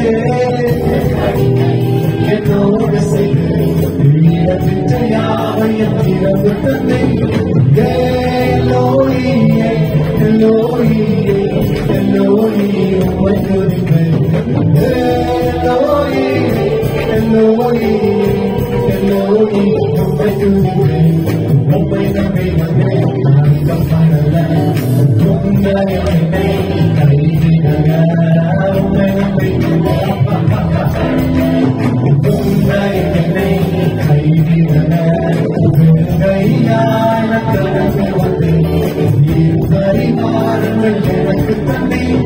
என்னோடு செய்து இறங்கிட்ட யாவையும் திறந்து தந்தே எல்லோயே எல்லோயே எல்லோயே உம்மை துதிப்பேன் எல்லோயே எல்லோயே எல்லோயே உம்மை துதிப்பேன் உம்மை நம்பி வந்தேன் நான் கப்படல உங்களை என்னை கைவிடல உம்மை நம்பி உங்களை என்னை கைவிடல கையால கடந்து வந்தேன் நீர் பரிமாறங்கள் எனக்கு தந்தேன்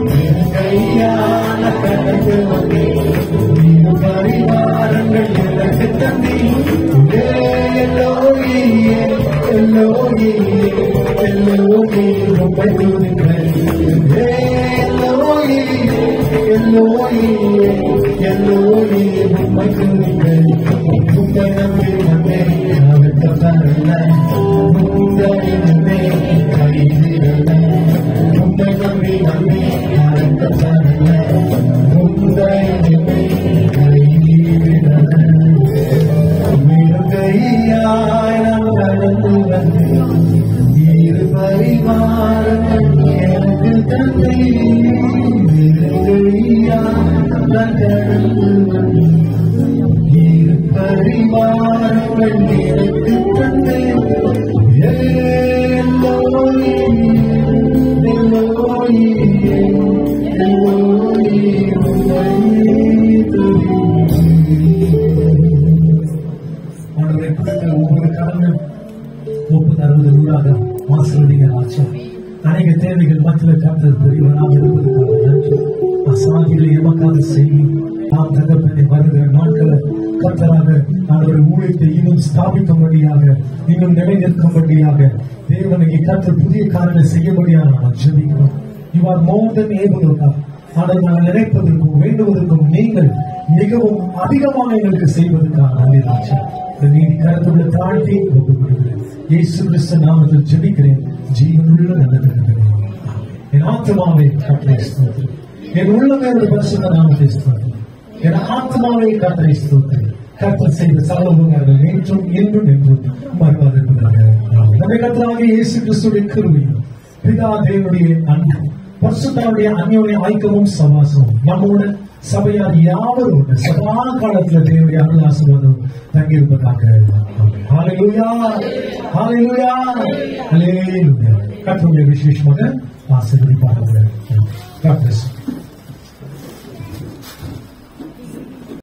கையால கடந்து வந்தேன் நீர் பரிமாறங்கள் எனக்கு தந்தேன் எல்லோயே எல்லோயே எல்லோயே உம்மை துதிப்பேன் எல்லோயே எல்லோயே எல்லோயே உம்மை துதிப்பேன் உம்மை நம்பி வந்தேன் அவருக்கு வரல உங்களை நம்பி கைவிடல உம்மை நம்பி வந்தேன் அவருக்கு வரல உங்களை நம்பி கைவிடல கையாய் நான் கடந்து வந்தேன் இரு பரிமாறங்கள் எனக்கு தந்தை கையாய் நான் கடந்து வந்தேன் இரு பரிமாறங்கள் எனக்கு தந்தை எல்லோயே எல்லோயே எல்லோயே உன்னுடைய பிள்ளைகள் ஒவ்வொரு கடனும் முப்பது அறுபது நூறாக ஆசிரியர் ஆச்சு அநேக தேவைகள் மத்தியில் கத்தல் பெரியவராக செய்வதற்காக செய்யும் நாம் தகப்பனை வருகிற நாட்களை கத்தராக அவருடைய ஊழியத்தை இன்னும் ஸ்தாபிக்கும்படியாக இன்னும் நிலைநிற்கும்படியாக தேவனுக்கு கத்தர் புதிய காரியங்களை செய்யும்படியாக நாம் ஜெபிக்கிறோம் you are more than able ஆனால் நாங்கள் நினைப்பதற்கும் வேண்டுவதற்கும் நீங்கள் மிகவும் அதிகமாக எங்களுக்கு செய்வதற்காக நன்றி ராஜா இந்த நீதி கருத்துள்ள தாழ்த்தி ஒப்புக் கொடுக்கிறேன் இயேசு கிறிஸ்து நாமத்தில் ஜெபிக்கிறேன் ஜீவனுள்ள நல்ல தகவல் என் ஆத்மாவை கட்டளை ஸ்தோத்திரம் என் உள்ளமே ஒரு பரிசுத்த நாமத்தை ஸ்தோத்திரம் என் ஆத்மாவை கட்டளை ஸ்தோத்திரம் கர்த்தர் செய்த சகல உபகாரங்கள் நேற்றும் என்றும் என்றும் மறுவாதிருப்பதாக நம்மை கர்த்தராகிய இயேசு கிறிஸ்துடைய கிருபையும் பிதா தேவனுடைய அன்பு பரிசுத்தாவுடைய அந்யோடைய ஐக்கியமும் சமாசமும் நம்மோட சபையார் யாவரோட சதா காலத்துல தேவனுடைய அருள் ஆசீர்வாதம் தங்கியிருப்பதாக ஹalleluya ஹalleluya ஹalleluya கர்த்தருடைய விசேஷமாக ஆசீர்வதிப்பார்கள் God bless you.